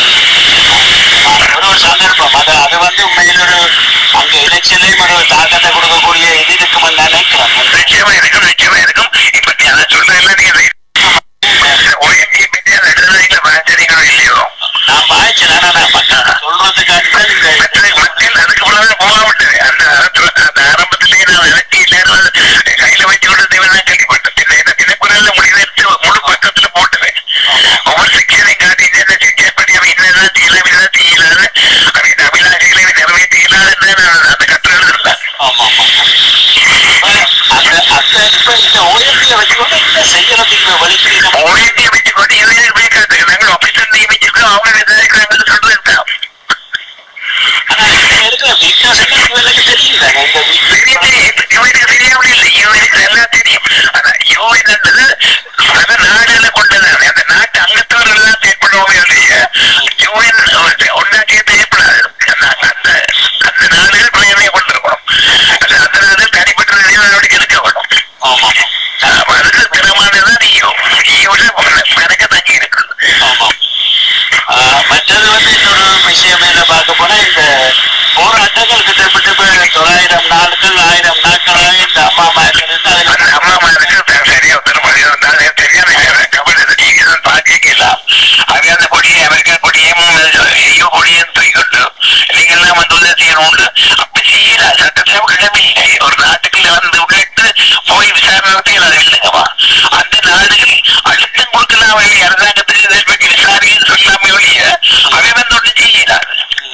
ஒரு ஒரு சந்தர்ப்பம் அது அது வந்து உண்மையில் ஒரு அங்க எலெக்ஷன்லயும் ஒரு தாக்கத்தை கொடுக்கக்கூடிய இது இருக்குமென்னு நான் நினைக்கிறேன் நிச்சயமா இருக்கும் நிச்சயமா இருக்கும் இப்ப நீ அதை சொல்றதெல்லாம் நீங்க ஓஎம்ஜி பற்றி அதை எழுதுறீங்களா பாஞ்சரிங்களோ இல்லையோ நான் வாய்ச்சேன் ஆனா நான் மக்கள் சொல்றதுக்காக தான் இந்த மற்ற மக்கள் அதுக்கு போலவே போகாவிட்டது அந்த ஆரம்பத்துல- அந்த ஆரம்பத்திலேயே நான் இலக்கிய எல்லாரும் அதை கையில வச்சு கொண்டு நான் கேள்விப்பட்டேன் பின்ன இந்த தினக்குறள்ல முடிவெடுத்து முழு பக்கத்துல போட்டுவேன் ஒவ்வொரு செக்ஷனையும் காட்டி இந்த செக்ஷன் அவன் என்னதான் செய்யலாம் என்னதான் செய்யலாது அவன் அபிலாஷைகளை நிறைவேற்ற இயலாதுன்னு நான் அந்த கட்டுரை எழுதிருந்தேன் ஆமா ஆமா இப்ப அந்த அந்த இப்ப இந்த ஓஎம்பியை வச்சுக்கொண்டு என்ன செய்யறதுக்கு வலிக்கிறீங்க ஓஎம்டி வச்சுக்கொண்டு இவருக்கு போய் காட்டு நாங்கள் ஆபீசர் நியமிச்சிருக்கோம் அவங்க விசாரிக்கிறாங்கன்னு சொல்றது தான் ஆனா இதுல இருக்கிற வீக்னஸ் எல்லாம் இவருக்கு தெரியுதாங்க இந்த வீக்னஸ் தெரியுது இவனுக்கு தெரியாம இல்லை இவனுக்கு நல்லா தெரியும் ஆனா யூஎன் என்றது பல நாடுகளை கொண்டதானே அந்த நாட்டு அங்கத்தவர்கள் எல்லாம் செயற்படுவோமே இல்லைய யூஎன் ஒன்னாக்கே தேவைப்படாது அந்த அந்த அந்த நாடுகள் பிரேமையை கொண்டிருக்கணும் அது அந்த நாடு தனிப்பட்ட நடவடிக்கை எடுக்க வேணும் ஆமா அப்ப அதுக்கு திறமானதான் ஈயோ ஈயோட பறக்க தங்கி இருக்கு ஆமா ஆஹ் மற்றது வந்து இன்னொரு விஷயம் என்ன பார்க்க போனா இந்த போராட்டங்கள் கிட்டத்தட்ட இப்ப தொள்ளாயிரம் நாட்கள் ஆயிரம் நாட்களாக இந்த அம்மா மாதிரி இருந்து அந்த அதுல அம்மா மாருக்கு சரியா உத்தரவு பண்ணியிருந்தால் தெரியாத கபடி நீங்க தான் பார்க்கலாம் அவன் அந்த பொடியை அமெரிக்கன் பொடியும் ஐயோ பொடியும் தூக்கிக்கொண்டு நீங்க எல்லாம் வந்து உள்ள செய்யணும் அப்படி செய்யல சட்டத்துல கிழமை இல்லை ஒரு நாட்டுக்குள்ள வந்து உள்ளிட்டு போய் விசாரணை நடத்தி அது இல்லைங்கம்மா அந்த நாடுகள் அழுத்தம் கொடுக்கலாம் வழி அரசாங்கத்துக்கு இதை பற்றி விசாரின்னு சொல்லாம ஒழிய அவன் வந்து ஒன்று செய்யலாது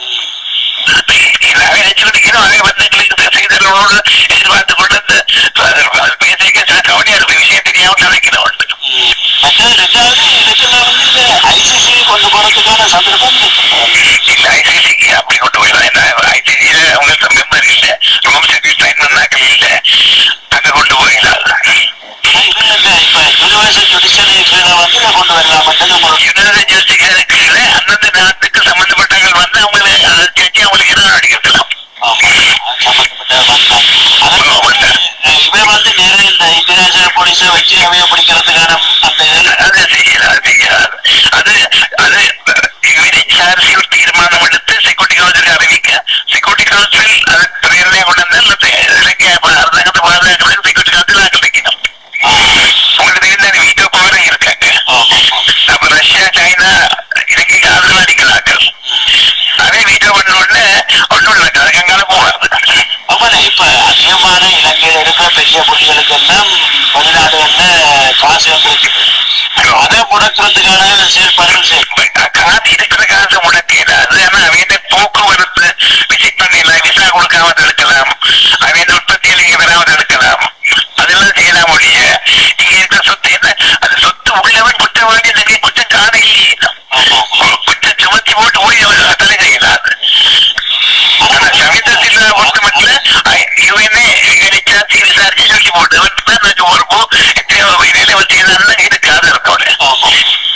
அவன் வச்சுக்கிட்டு அவன் வந்து எங்களுக்கு செய்தவர்களோடு எதிர்பார்த்து கொண்டு வந்து பேசிக்க கவனியா இருக்க விஷயம் தெரியாம நினைக்கிறோம் மற்றது ரெண்டாவது இதுக்குள்ள வந்து இந்த ஐசிசி கொண்டு போறதுக்கான சந்தர்ப்பம் இருக்கு. இல்ல ஐசிசிக்கு அப்படி கொண்டு போயிடலாம் என்ன ஐசிசியில அவங்க மெம்பர் இல்ல ரூம் சர்வீஸ் லைன் பண்ணாக்கள் இல்ல அங்க கொண்டு போயிடலாம் ஆனா இது இந்த இப்ப யூனிவர்சல் ஜுடிஷியரி கீழே வந்து இதை கொண்டு வரலாம் மட்டும் உங்களுக்கு யுனைடெட் ஜஸ்டிஸ்ல அந்தந்த நாட்டுக்கு சம்பந்தப்பட்டவர்கள் வந்து அவங்களை அதை செஞ்சு அவங்களுக்கு எதிராக அடிக்கலாம் ஆமா சம்பந்தப்பட்ட வந்தாங்க அதற்கு அஹ் இவன் வந்து நேரம் இந்த இன்டர்நேஷனல் போலீஸை வச்சு அவைய பிடிக்கிறதுக்கான அந்த இது அது செய்யலாம் அது செய்யலாம் அது அது யூஎன்ஹெச்ஆர்சி ஒரு தீர்மானம் எடுத்து செக்யூரிட்டி கவுன்சில் அறிவிக்க செக்யூரிட்டி கவுன்சில் அது பிரேரணை கொண்டு வந்து இலங்கை அரசாங்கத்தை பாதுகாக்கிறது செக்யூரிட்டி கவுன்சில் ஆக்கிரமிக்கணும் உங்களுக்கு தெரிந்த வீட்டோ பவரே இருக்காங்க ஆமா அப்ப ரஷ்யா சைனா இலங்கைக்கு ஆதரவு அடிக்கலாக்கள் அதே வீட்டோ பண்ண உடனே ஒன்றும் இல்லை அதுக்கங்கால போகாது ஆமாண்ணே இப்ப அதிகமான இலங்கையில இருக்கிற பெரிய புலிகளுக்கு எல்லாம் வெளிநாடுகள்ல காசு வந்திருக்குது அதை முடக்கிறதுக்கான செயற்பாடுகள் செய்யும் காசு இருக்கிற காசு முடக்கிறாது ஆனா அவங்க போக்குவரத்து விசிட் பண்ணல விசா கொடுக்காம தடுக்கலாம் அவங்க உற்பத்தியை நீங்க வராம தடுக்கலாம் அதெல்லாம் செய்யலாம் ஒழிய இங்க இருக்கிற சொத்து என்ன அது சொத்து உள்ளவன் குற்றவாளி நீங்க குற்றம் காண இல்லையே குற்றம் சுமத்தி போட்டு போய் அவர் தடை செய்யலாது ஆனா சமீபத்தில் பொறுத்த மட்டும் யுஎன்ஏ யுஎன்ஹெச்ஆர்சி விசாரிச்சு சொல்லி போட்டு வந்து நான் பொறுப்பு எத்தனையோ வேலை செய்யலாம் இருக்காது இருக்கோம் ஆமா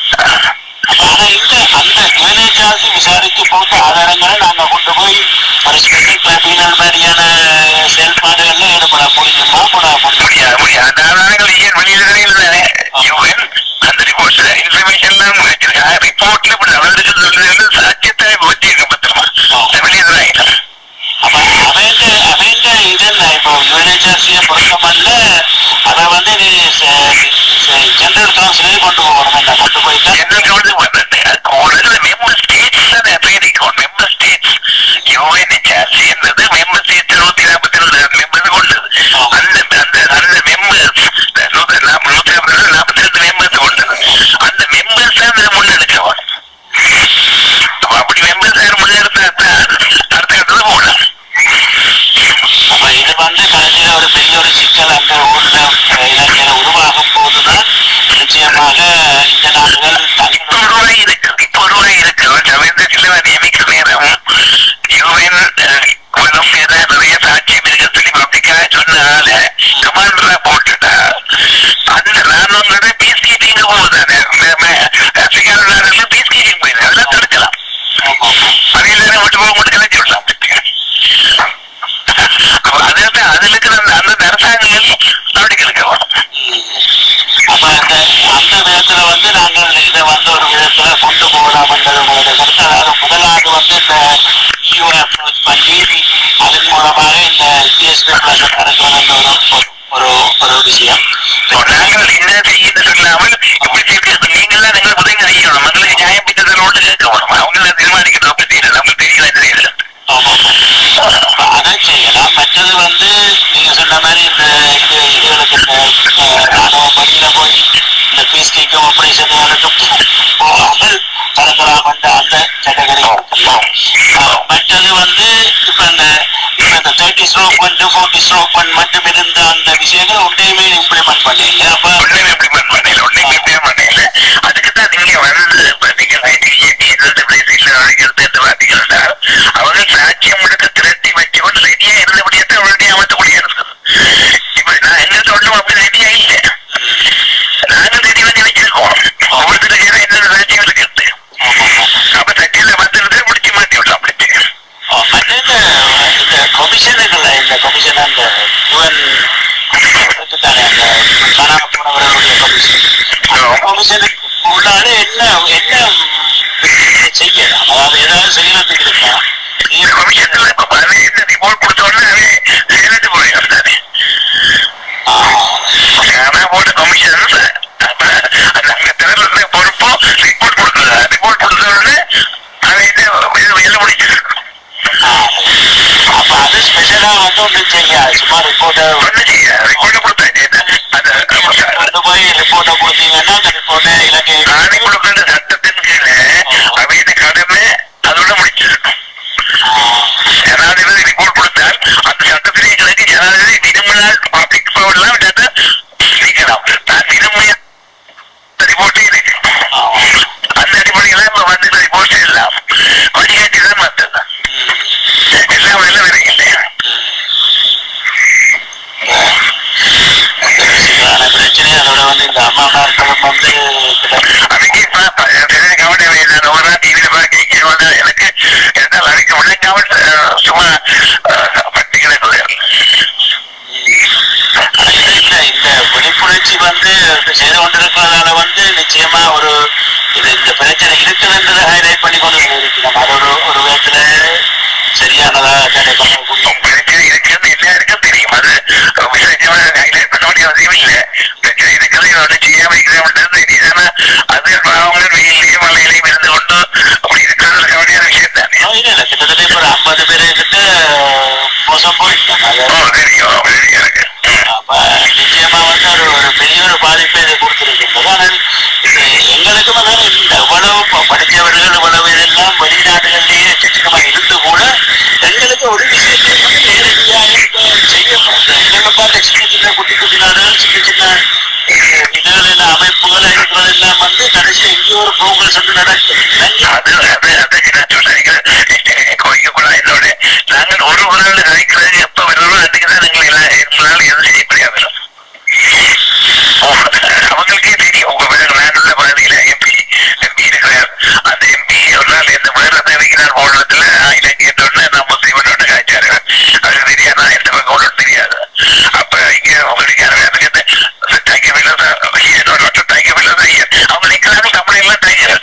ஆனா இந்த அந்த யுஎன்ஹெச்ஆர்சி விசாரித்து போட்ட ஆதாரங்களை நாங்க கொண்டு போய் ஒரு ஸ்பெஷல் ட்ரைபியூனல் மாதிரியான செயல்பாடுகள்ல ஈடுபட முடியுமா போட முடியும் முடியாது முடியாது அந்த ஆதாரங்கள் ஏன் வெளியிடுறீங்க தானே யுஎன் அந்த ரிப்போர்ட் இன்ஃபர்மேஷன் எல்லாம் வச்சிருக்காங்க ரிப்போர்ட்ல இப்படி நடந்துருக்கு சொல்றது சாட்சியத்தை வச்சிருக்க பத்திரமா வெளியிடுறாங்க அப்ப அவன் அவன் இதென்ன இப்போ யுஎன்ஹெச்ஆர்சியை பொறுத்தமல்ல அதை வந்து நீ ஜெனரல் கவுன்சிலே கொண்டு போகணும் கொண்டு போயிட்டா என்ன கவனித்து இதை வந்து ஒரு விதத்துல கொண்டு போகலாம் என்றது உங்களோட கருத்து அதாவது முதலாவது வந்து இந்த இயூ அப்ரோச் பண்ணி அதன் மூலமாக இந்த ஜிஎஸ்டி பிளஸ் நடக்கணும் ஒரு ஒரு ஒரு விஷயம் நாங்கள் என்ன செய்யன்னு சொல்லாமல் இப்படி செய்து நீங்களாம் நீங்கள் உதவி செய்யணும் மக்களுக்கு நியாயம் பெற்றதோடு கேட்க வேணும் அவங்கள தீர்மானிக்கணும் அப்படி தெரியல நமக்கு தெரியல தெரியல ஆமா அப்ப அதை செய்யலாம் மற்றது வந்து நீங்க சொன்ன மாதிரி இந்த இது இதுகளுக்கு இந்த அஹ், ராணுவ பணியில போய் இந்த பீஸ் கேக்கும் ஆபரேஷன் போகாமல் கலக்கலாம் என்ற அந்த கேட்டகரி மற்றது வந்து இப்ப இந்த இப்ப இந்த thirty stroke one forty stroke one மட்டும் இருந்த அந்த விஷயங்கள் ஒன்றையுமே இம்ப்ளிமெண்ட் பண்ணீங்க அப்ப ஒன்றும் இம்ப்ளிமெண்ட் பண்ணல ஒன்றும் இம்ப்ளிமெண்ட் பண்ணல அதுக்கு தான் நீங்க வந்து இப்ப நீங்க எதிர்த்து பிரேசில் எடுத்து பார்த்தீங்கன்னா அவங்க சாட்சியம் முழுக்க திரட்டி வச்சு கொண்டு ரெடியா இருந்தபடியே தான் அவருடைய அமர்த்தக்கூடிய இருக்குது இப்ப நான் என்ன சொல்லணும் அப்படி ரெடியா இல்லை நாங்கள் ரெடி பண்ணி வச்சிருக்கோம் ஒவ்வொருத்தருக்கு என்னென்ன சாட்சியம் இருக்குது அப்ப சட்டியில வந்துருது முடிச்சு மாட்டி விடலாம் அப்படி மற்ற இந்த இந்த கமிஷனுக்குள்ள இந்த கமிஷன் அந்த யுஎன் தானே அந்த காணாம போனவர்களுடைய கமிஷன் அந்த கமிஷனுக்கு உள்ளாலே என்ன என்ன செய்யலாம் அதாவது ஏதாவது செய்யறதுக்கு இருக்கா இந்த கமிஷன்ல இப்ப பதினேழு ரிப்போர்ட் கொடுத்தோடனே அவன் சேர்ந்து போயிடும் தானே ஆனா போட்ட கமிஷன் அப்ப அந்த அங்க தேர்தல பொறுப்போ ரிப்போர்ட் கொடுக்குறா ரிப்போர்ட் கொடுத்த உடனே அவன் என்ன வேலை முடிச்சிருக்கு அப்ப அது ஸ்பெஷலா வந்து ஒன்றும் செய்யாது சும்மா ரிப்போர்ட்டை ஒண்ணு செய்ய ரிப்போர்ட் கொடுத்தாச்சு அது கொண்டு போய் ரிப்போர்ட்டை கொடுத்தீங்கன்னா அந்த ரிப்போர்ட்டை இலங்கை நாணி கொடுக்கிற சட்டத்தின் கீழே அவன் கடமை அதோட முடிச்சிருக்கும் ஜனாதிபதி ரிப்போர்ட் கொடுத்தால் அந்த சட்டத்திலே எங்களுக்கு ஜனாதிபதி தினமலால் பப்ளிக் பவர்லாம் விட்டாத நீக்கலாம் நான் தினமுறையா ரிப்போர்ட்டே இருக்கு அந்த அடிப்படையில இப்ப வந்து ரிப்போர்ட் எல்லாம் வழிகாட்டி தான் வந்தது எல்லாம் வெளில வருகின்றன அந்த சிக்கலான பிரச்சனை அதோட வந்து இந்த அம்மா நாட்களும் வந்து அன்னைக்கு இப்ப கவனம் வேண்டாம் ஒரு டிவியில பார்க்க எனக்கு என்ன அழைக்க முடியல கவனம் சும்மா பட்டி கிடக்குது இல்ல இந்த விழிப்புணர்ச்சி வந்து செய்து கொண்டிருக்கிறதால வந்து நிச்சயமா ஒரு இது இந்த பிரச்சனை இருக்குதுன்றதை ஹைலைட் பண்ணி கொண்டு இருக்கிறோம் அது ஒரு ஒரு விதத்துல சரியானதா கிடைக்கும் பிரச்சனை இருக்குன்னு எல்லாருக்கும் தெரியும் அது விசேஷமா ஹைலைட் பண்ண வேண்டிய அவசியம் இல்லை பிரச்சனை இருக்குது ஒன்று செய்யாம இருக்கிறது தெரியும் ஆனா அது அவங்க வெயிலையும் மழையிலையும் இருந்து கொண்டு அப்படி இருக்கிறது கவனியான விஷயம் தானே இல்ல இல்ல கிட்டத்தட்ட இப்ப ஒரு ஐம்பது பேரு கிட்ட மோசம் போயிருக்காங்க ஓ அது தெரியும் தெரியும் எனக்கு அப்ப நிச்சயமா வந்து ஒரு ஒரு பெரிய ஒரு பாதிப்பை இது கொடுத்திருக்கின்றது ஆனால் இது எங்களுக்கும் அதான் இந்த இவ்வளவு ப- படித்தவர்கள் இவ்வளவு இதெல்லாம் வெளிநாடுகளிலேயே சிக்கமா இருந்து கூட எங்களுக்கு ஒரு விஷயத்தை வந்து நேரடியாக இப்ப செய்ய முடியாது. எங்களை பார்த்த சின்ன சின்ன குட்டி குட்டி நாடுகள் சின்ன சின்ன அஹ், இதுகள் எல்லாம் அமைப்புகள் இருக்கிறது எல்லாம் வந்து கடைசி எங்கேயோ ஒரு ப்ரோக்ரஸ் வந்து நடக்குது இலங்கை அது அது அது நான் சொல்றேன் கோயிக்கக்கூடாது என்னோட நாங்கள் ஒரு ஒரு நாள் கழிக்கிறது எப்ப வருவோம் அதுக்கு தான் நீங்கள் எல்லாம் எங்களால் எதுவும் செய்ய முடியாது அவங்களுக்கே தெரியும் உங்க பிறகு நாட்டுள்ள பகுதியில எம்பி எம்பி இருக்கிறார் அந்த எம்பி ஒரு நாள் எந்த முதல்ல வைக்கிறார் போடுறதுல இலங்கை உடனே நம்ம செய்வனோட காய்ச்சாரு அது தெரியாது நான் எந்த பக்கம் ஒன்றும் தெரியாது அப்ப இங்க உங்களுக்கு யாரும் தாய்க்கவில்லை என்னோட தாய்க்கவில்லை அவங்க நிற்கிறாங்க தமிழெல்லாம் தாய்க்கிறாங்க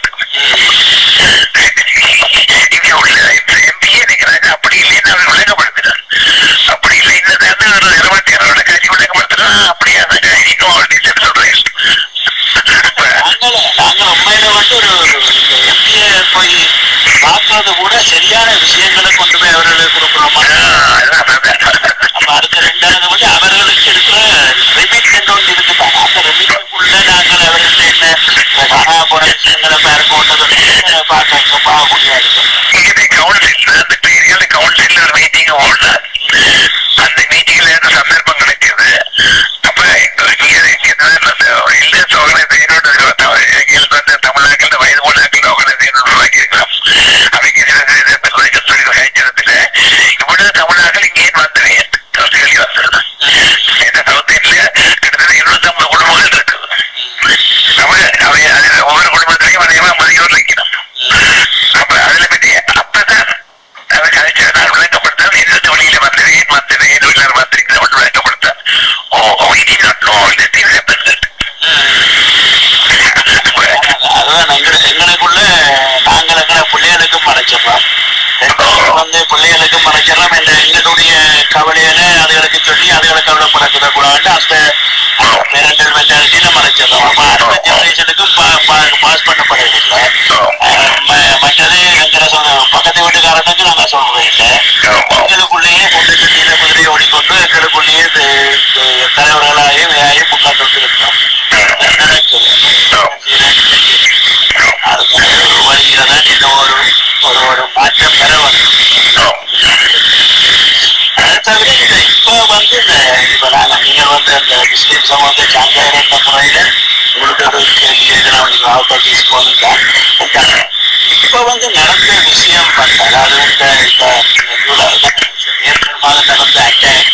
இங்க உள்ள எம்பியே நிக்கிறாங்க அப்படி இல்லைன்னு அவர் விளங்கப்படுத்துறார் அப்படி இல்லை இந்த ஒரு இருபத்தி ஆறோட காட்சி விளங்கப்படுத்துறா அப்படியே அந்த காய்ச்சிக்கும் அப்படின்னு சொல்றேன் நாங்கள் நாங்கள் உண்மையில வந்து ஒரு இந்த எம்பிஏ போய் பார்க்கறது கூட சரியான விஷயங்களை கொண்டு போய் அவர்களுக்கு கொடுக்குறோமா அப்ப அடுத்த ரெண்டாவது வந்து அவர்களுக்கு இருக்கிற ரெமிட் என்று ஒன்று இருக்குதாங்க அந்த ரெமிட்டுக்குள்ள நாங்கள் அவர்கள் என்ன இந்த காணா போன விஷயங்களை பேர் போட்டது பார்க்க பார்க்க முடியாது இங்கே கவுன்சில் அந்த ஏரியால கவுன்சில் ஒரு மீட்டிங் ஓடுனார் அந்த மீட்டிங்ல இருந்த சந்தர்ப்பம் கிடைச்சது அப்ப இங்க இல்ல ஆர்கனைசேஷனோட வந்து தமிழ்நாட்டில் வயது மூணாக்கள் ஆர்கனைசேஷன் உருவாக்கி இருக்கிறோம் அவங்க சொல்லி கழிச்சதுல இவ்வளவு தமிழ்நாட்டில் இங்கே வந்துடுவேன் கேள்வி வந்தது இந்த சவுத் இந்தியா கிட்டத்தட்ட இருநூத்தி ஐம்பது குடும்பங்கள் இருக்குது அவ அவ அதுல ஒவ்வொரு குடும்பத்திலையும் அதே மாதிரி மதியோர் வைக்கணும் அப்ப அதுல பத்தி அப்பதான் அதை கழிச்ச நான் விளக்கப்படுத்தான் எந்த வழியில வந்தவேன் வந்தவேன் எல்லாரும் வந்திருக்கிற மட்டும் விளக்கப்படுத்தான் ஓ we did not know all the things happened அது வந்து பிள்ளைகளுக்கு மறைச்சிடலாம் என்ற எங்களுடைய கவலையில அதுகளுக்கு சொல்லி அதுகளை கவலைப்படக்கூட கூடாது அந்த பேரண்டல் மென்டாலிட்டியில மறைச்சிடலாம் அப்ப அடுத்த ஜெனரேஷனுக்கும் பாஸ் பண்ணப்படவில்லை அஹ் ம- மற்றது எங்களை சொன்ன பக்கத்து வீட்டுக்காரனுக்கு நாங்க சொல்றோம் இல்லை எங்களுக்குள்ளேயே பொண்ணு கட்டியில குதிரையை ஓடிக்கொண்டு எங்களுக்குள்ளேயே இந்த இந்த தலைவர்களாகி ஆகி முக்காட்டு இருக்கோம் நடக்குது அதுக்கு ஒரு வழியில தான் இந்த ஒரு ஒரு ஒரு மாற்றம் பெற வந்து அதை தவிர இந்த இப்ப வந்து இந்த இப்ப நாங்க நீங்க வந்து அந்த முஸ்லீம் சமூகத்தை சார்ந்த என்ற முறையில உங்களுக்கு ஒரு கேள்வி கேட்கலாம் நீங்க ஆப்பர்டிஸ் போனீங்க இப்ப வந்து நடந்த விஷயம் வந்து அதாவது இந்த இப்ப ஏப்ரல் மாதம் நடந்த அட்டாக்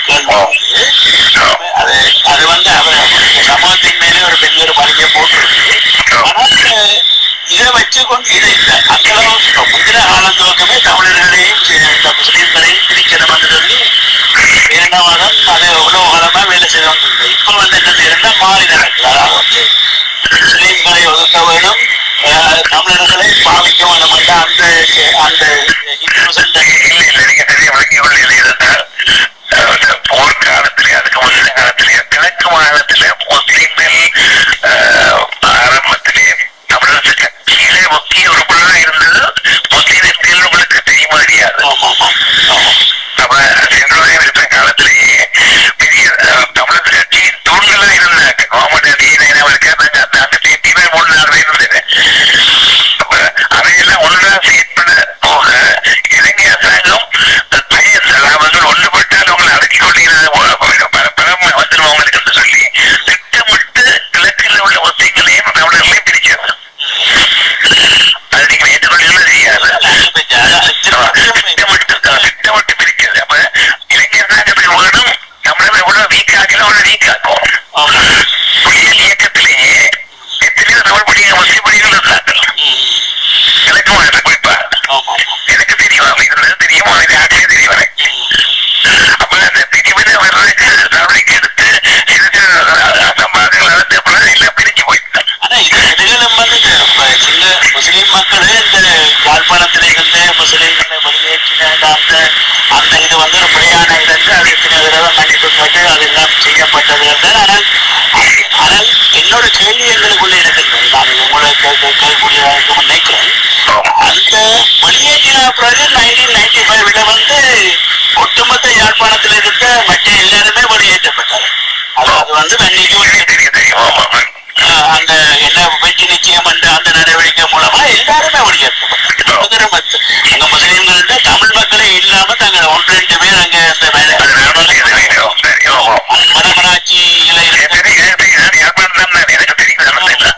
அது அது வந்து அவர் அவருடைய சமூகத்தின் மேலே ஒரு பெரிய ஒரு பலியை போட்டிருக்கு ஆனால் அஹ், இதை வச்சுக்கொண்டு இதை இந்த அந்த அளவு முந்தின காலம் துவக்கமே தமிழர்களையும் சி- இந்த முஸ்லீம்களையும் பிரிக்கணும் என்று சொல்லி இரண்டாவதும் அது எவ்வளவு காலமா வேலை செய்து வந்திருந்தது இப்ப வந்து என்ன செய்யறதுன்னா மாறி நடக்குது அதாவது வந்து முஸ்லீம்களை ஒதுக்க வேணும் அஹ், தமிழர்களை பாவிக்க வேணும் என்ற அந்த அந்த இன்னோசன்ட் போர்க்காலத்திலே அதுக்கு முந்தின காலத்திலே கிழக்கு மாநிலத்திலே முஸ்லீம்கள் ஆஹ், ஆரம்பத்திலே தமிழரசு கட்சியிலே முக்கிய உறுப்பினராக இருந்தது முஸ்லீம்கள் உங்களுக்கு தெரியுமா தெரியாது ஆமா ஆமா ஆமா அப்ப சென்றோயம் இருக்கிற காலத்திலேயே பெரிய அஹ், தமிழர் கட்சியின் தூண்களா இருந்தாங்க கவர்மெண்ட் அதிகாரம் இருக்காங்க அந்த அந்த டீமே மூணு நாலு பேர் இருந்தது அப்ப அதையெல்லாம் ஒன்றா செயற்பட போக இலங்கை அரசாங்கம் பையன் அவர்கள் ஒன்றுபட்டால் உங்களை அடக்கி கொள்கிறது பரம வந்துருவாங்களுக்கு என்று சொல்லி திட்டமிட்டு கிழக்கில் உள்ள முஸ்லீம்களையும் தமிழர்களையும் பிரிச்சாங்க அது நீங்க ஏற்றுக்கொள்ளலாம் செய்யாது திட்டமிட்டு திட்டமிட்டு பிரிக்கிறது அப்ப இளைஞர் சங்கத்துக்கு வேணும் தமிழரை எவ்வளவு வீக் ஆக்கலாம் அவ்வளவு வீக் ஆக்கும் புலிகள் இயக்கத்திலேயே எத்தனையோ தமிழ் படிகள் முஸ்லீம் படிகள் இருந்தாங்க எனக்கு மாநில குறிப்பா எனக்கு தெரியும் அப்ப இருந்தது தெரியுமா இது ஆட்சியே தெரியும் எனக்கு அப்ப அந்த பிரிவினை வர்றதுக்கு நடவடிக்கை எடுத்து இதுக்கு சம்பாதங்கள் நடந்து அப்புறம் எல்லாம் பிரிஞ்சு போயிட்டாங்க ஆனா இது இதுகளும் வந்து இந்த இப்ப சில முஸ்லீம் மக்களே இந்த யாழ்ப்பாணத்துல இருந்து முஸ்லீம்களை வெளியேற்றின அந்த அந்த இது வந்து ஒரு பிழையான இதற்கு அது எத்தனை தடவை மன்னிப்பு கேட்டு அதெல்லாம் செய்யப்பட்டது என்று ஆனால் ஆனால் என்னோட கேள்வி எங்களுக்குள்ள இருக்கின்றது நான் உங்களை கேட்கக்கூடியதாக நினைக்கிறேன் அந்த வெளியேற்றின பிறகு நைன்டீன் நைன்டி ஃபைவ்ல வந்து ஒட்டுமொத்த யாழ்ப்பாணத்தில் இருக்க மற்ற எல்லாருமே வெளியேற்றப்பட்டார் அது அது வந்து அன்னைக்கு ஒரு தெரியும் தெரியும் தெரியும் ஆமா ஆமா. ஆஹ் அந்த என்ன வெற்றி நிச்சயம் என்ற அந்த நடவடிக்கை மூலமா எல்லாருமே வெளியேற்றப்பட்டாங்க அங்க முஸ்லீம்கள்ட்ட தமிழ் மக்களே இல்லாம தாங்க ஒன்று ரெண்டு பேர் அங்க அந்த வேலை அது நானும் தெரியும் தெரியும் தெரியும் ஆமா வடமராட்சியில இருக்க தெரியும் தெரியும் யாழ்ப்பாணம் தான் எனக்கு தெரியும் அதனால இல்லை.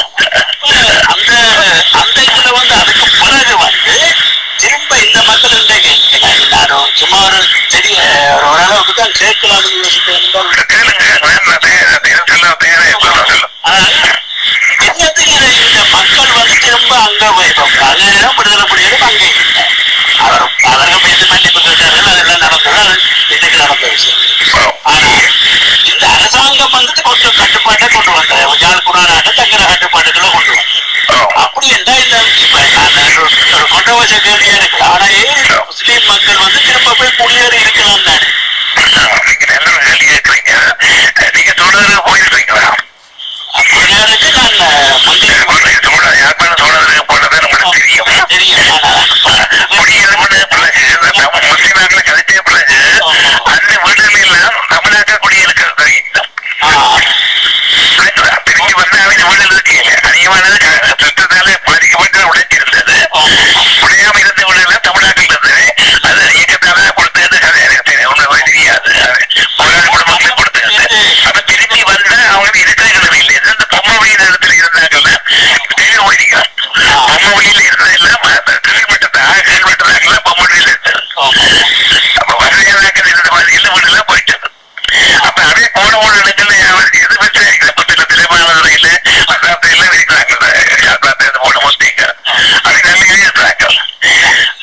அந்த அந்த இதுல வந்து அதுக்கு பிறகு வந்து திரும்ப இந்த மக்கள் இன்றைக்கு நானும் சும்மா ஒரு தெரிய ஒரு ஓரளவுக்கு தான் கேட்கலாம்னு யோசிக்கிறேன் கேளுங்க நான் தயார் தயார் சொல்ல தயாரா எப்ப சொல்லும் ஆனால் என்னத்துக்கு இதை இந்த மக்கள் வந்து திரும்ப அங்க போயிருப்பாங்க அதெல்லாம் விடுதலை புலிகளும் அங்கே இல்லை அவர் அவர்கள் பேசி மன்னிப்பு கேட்டார்கள் அதெல்லாம் நடந்தது அது இன்னைக்கு நடந்த விஷயம் ஆனால் இந்த அரசாங்கம் வந்து கொஞ்சம் கட்டுப்பாட்டை கொண்டு வந்தார் யாழ் குணாநாட்டை தங்கிற கட்டுப்பாட்டுக்குள்ள கொண்டு வந்தார் அப்படி என்றால் இந்த இப்ப நான் ஒரு ஒரு கொண்டவச கேள்வியா இருக்கு ஆனா ஏன் முஸ்லீம் மக்கள் வந்து திரும்ப போய் குடியேறி இருக்கலாம் தானே நீங்க நல்ல ஒரு கேள்வி கேட்குறீங்க நீங்க தொடர்ந்து போயிருக்கீங்களா குடியேறதுக்கு நான் முந்தைய யாழ்ப்பாணம் தொடர்ந்து போனது உங்களுக்கு தெரியும் தெரியும் ஆனால் குடியிருப்பு பிறகு நம்ம முஸ்லிம்களை கழிச்ச பிறகு அந்த வீடுகள் எல்லாம் தமிழ்நாட்டு குடியிருக்கிறது தெரியும் பிரிஞ்சு வந்து அவங்க வீடுகள் இருக்கீங்க அதிகமானது சட்டத்தால பாதிக்கப்பட்டு உடைச்சிருந்தது உடையாம இருந்த வீடுகள் தமிழ்நாட்டில் இருந்தது அது இயக்கத்தால கொடுத்தது கதை எனக்கு தெரியும் ஒன்றும் தெரியாது போராளி குடும்பங்களை கொடுத்தது அதை திரும்பி வந்தா அவங்க இருக்கிறது இல்லை இந்த பொம்மை வழியின் இடத்துல இருந்தாங்கல்ல தெளிவு ஓடிக்கலாம் பொம்மை வழியில இருந்ததெல்லாம் கீழ்மட்டத்தாக கீழ்மட்டதாக பொம்மை வழியில இருந்தது அப்ப வசதியாக இருந்த மாதிரி இல்லை வீடுலாம் போயிட்டது அப்ப அதே போன போன இடங்கள்ல யாருக்கு எது பற்றி பத்தில திரைமானதுல அசாத்தையில இருக்கிறாங்க போன முஸ்லீங்க அது நல்ல இருக்கிறாங்க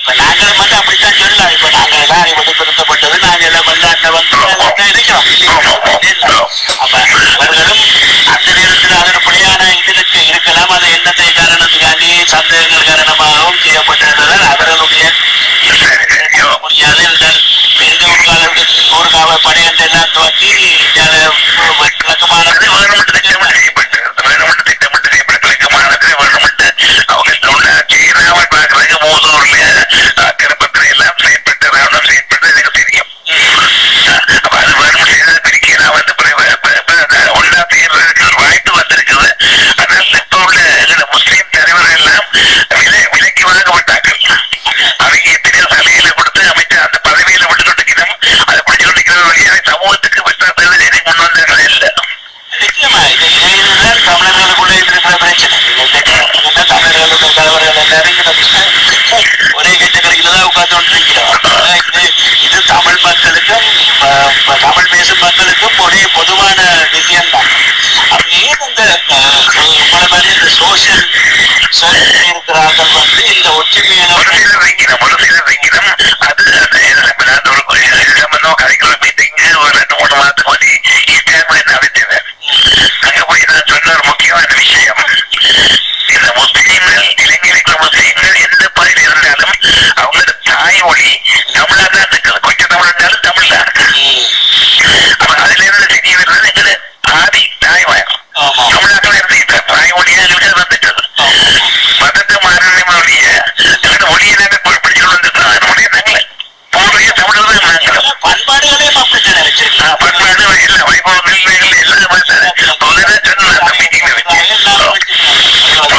ஒரே கேட்டகரியில தான் உட்கார்ந்து இருக்கிறோம் இது இது தமிழ் மக்களுக்கும் அஹ், ப- தமிழ் பேசும் மக்களுக்கும் ஒரே பொதுவான விஷயம் தான் அப்ப ஏன் இந்த அஹ், உங்களை மாதிரி இந்த சோசியல் இருக்கிறார்கள் வந்து இந்த ஒற்றுமையான ஒரு சிலர் வைக்கணும் ஒரு சிலர் வைக்கணும் அது அது நம்ம நான் ஒரு சம்பந்தம் கரிக்குலர் மீட்டிங் ஒரு ரெண்டு மூணு மாதத்துக்கு முன்னாடி ஈஸ்டர்மா நடத்தினேன் அங்க போய் நான் சொன்ன ஒரு முக்கியமான விஷயம் இந்த முஸ்லீம்கள் இலங்கையில் இருக்கிற முஸ்லீம்கள் எந்த பகுதியில் இருந்தாலும் அவங்களோட தாய் மொழி தமிழா தான் இருக்குது கொஞ்சம் தமிழ் இருந்தாலும் தமிழ் தான் அப்ப அதுல இருந்து தெரிய வருவது எங்களை ஆதி தாய்மார் ஆமா தமிழாக்கள் இருந்து தாய்மொழியா எங்களுக்கு வந்துட்டது மதத்தை மாறிய எங்களோட மொழியை நாங்கள் பிடிச்சு வந்துட்டோம் அந்த மொழியை நாங்கள் பூர்வீக தமிழர் தான் நாங்கள் பண்பாடுகளையும் அப்படித்தானே வச்சிருக்கீங்க நான் பண்பாடு எல்லா வைபவங்கள் எல்லாம் முதல்ல சொன்ன அந்த மீட்டிங்ல வச்சு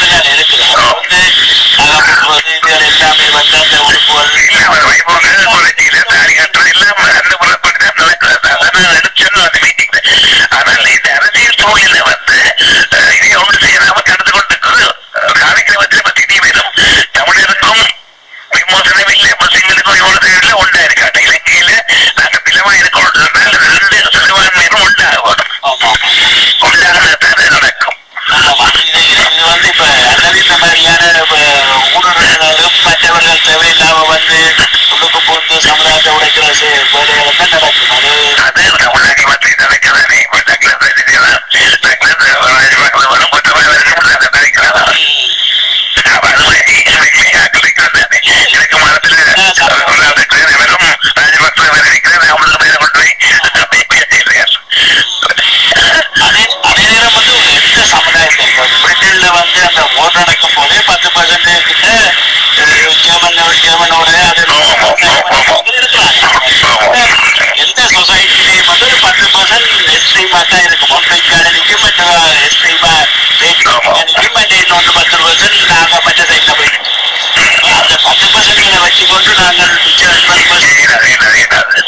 எல்லாமே வந்து அந்த உறுப்புகள் எல்லா வைபவங்கள் குறைச்சியில தாடி கட்டுறது எல்லாம் அந்த முறைப்படி தான் நடக்கிறது அதான் எடுத்து சொன்னோம் அந்த மீட்டிங்ல ஆனால் இந்த அரசியல் சூழல வந்து அஹ், இதை ஒன்று செய்யாம கடந்து கொண்டிருக்கிறது காலக்கிரமத்தில் பத்தி நீ வேணும் தமிழருக்கும் விமோசனம் இல்லை முஸ்லிம்களுக்கும் விமோசனம் இல்லை உண்டா இருக்காட்ட இலங்கையில நாங்க பிளவா இருக்கணும் சொன்னால் ரெண்டு சிறுபான்மையிலும் உண்டாகணும் ஆமா உண்டாகத்தான் அது நடக்கும் ஆமா. இது இது வந்து இப்ப அல்லது இந்த மாதிரியான இப்ப ஊடுருவல்களும் மற்றவர்கள் தேவையில்லாம வந்து உள்ளுக்கு பூந்து சமுதாயத்தை உடைக்கிற செ- வேலைகள் தான் நடக்கும் அது அது தமிழ்நாட்டில் வந்து நடக்கிறதானே இப்போ டக்ளஸ் ரசிக்கலாம் டக்ளஸ் ராஜபாக்கில் வரும் மொத்தமாக வருஷம் அதை நினைக்கலாம் அப்ப அது மாதிரி ஆக்கள் இருக்கிறதானே எனக்கு மனத்துல வெறும் ராஜபாக்கில் வேற இருக்கிறது அவங்களுக்கு மேல கொண்டு போய் அப்படியே பேசிடுறாரு அதே அதே நேரம் வந்து எந்த சமுதாயத்தை இப்ப பிரிட்டன்ல வந்து அந்த ஓட்டு நடக்கும் போதே பத்து பர்சன்ட் கிட்ட அஹ், ஜெர்மன் ஜெர்மனோட அது இருக்கிறாங்க எந்த சொசைட்டிலையும் வந்து ஒரு பத்து பர்சன்ட் எஸ்ட்ரீமா தான் இருக்கும் ஒன்று நிற்கும் மற்ற எஸ்ட்ரீமா நிற்கும் மற்ற இன்னொன்று பத்து பர்சன்ட் நாங்கள் மற்ற சைட்ல போயிட்டு அந்த பத்து பர்சன்ட்களை வச்சுக்கொண்டு நாங்கள் மிச்சம் எண்பது பர்சன்ட்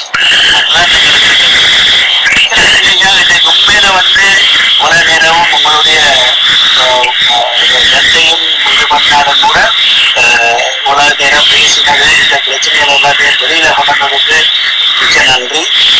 உண்மையில வந்து ஒரு நேரமும் உங்களுடைய எந்தையும் இது பண்ணாலும் கூட அஹ், இவ்வளவு நேரம் பேசினது இந்த பிரச்சனைகள் எல்லாத்தையும் வெளியில கொண்டதுக்கு மிக்க நன்றி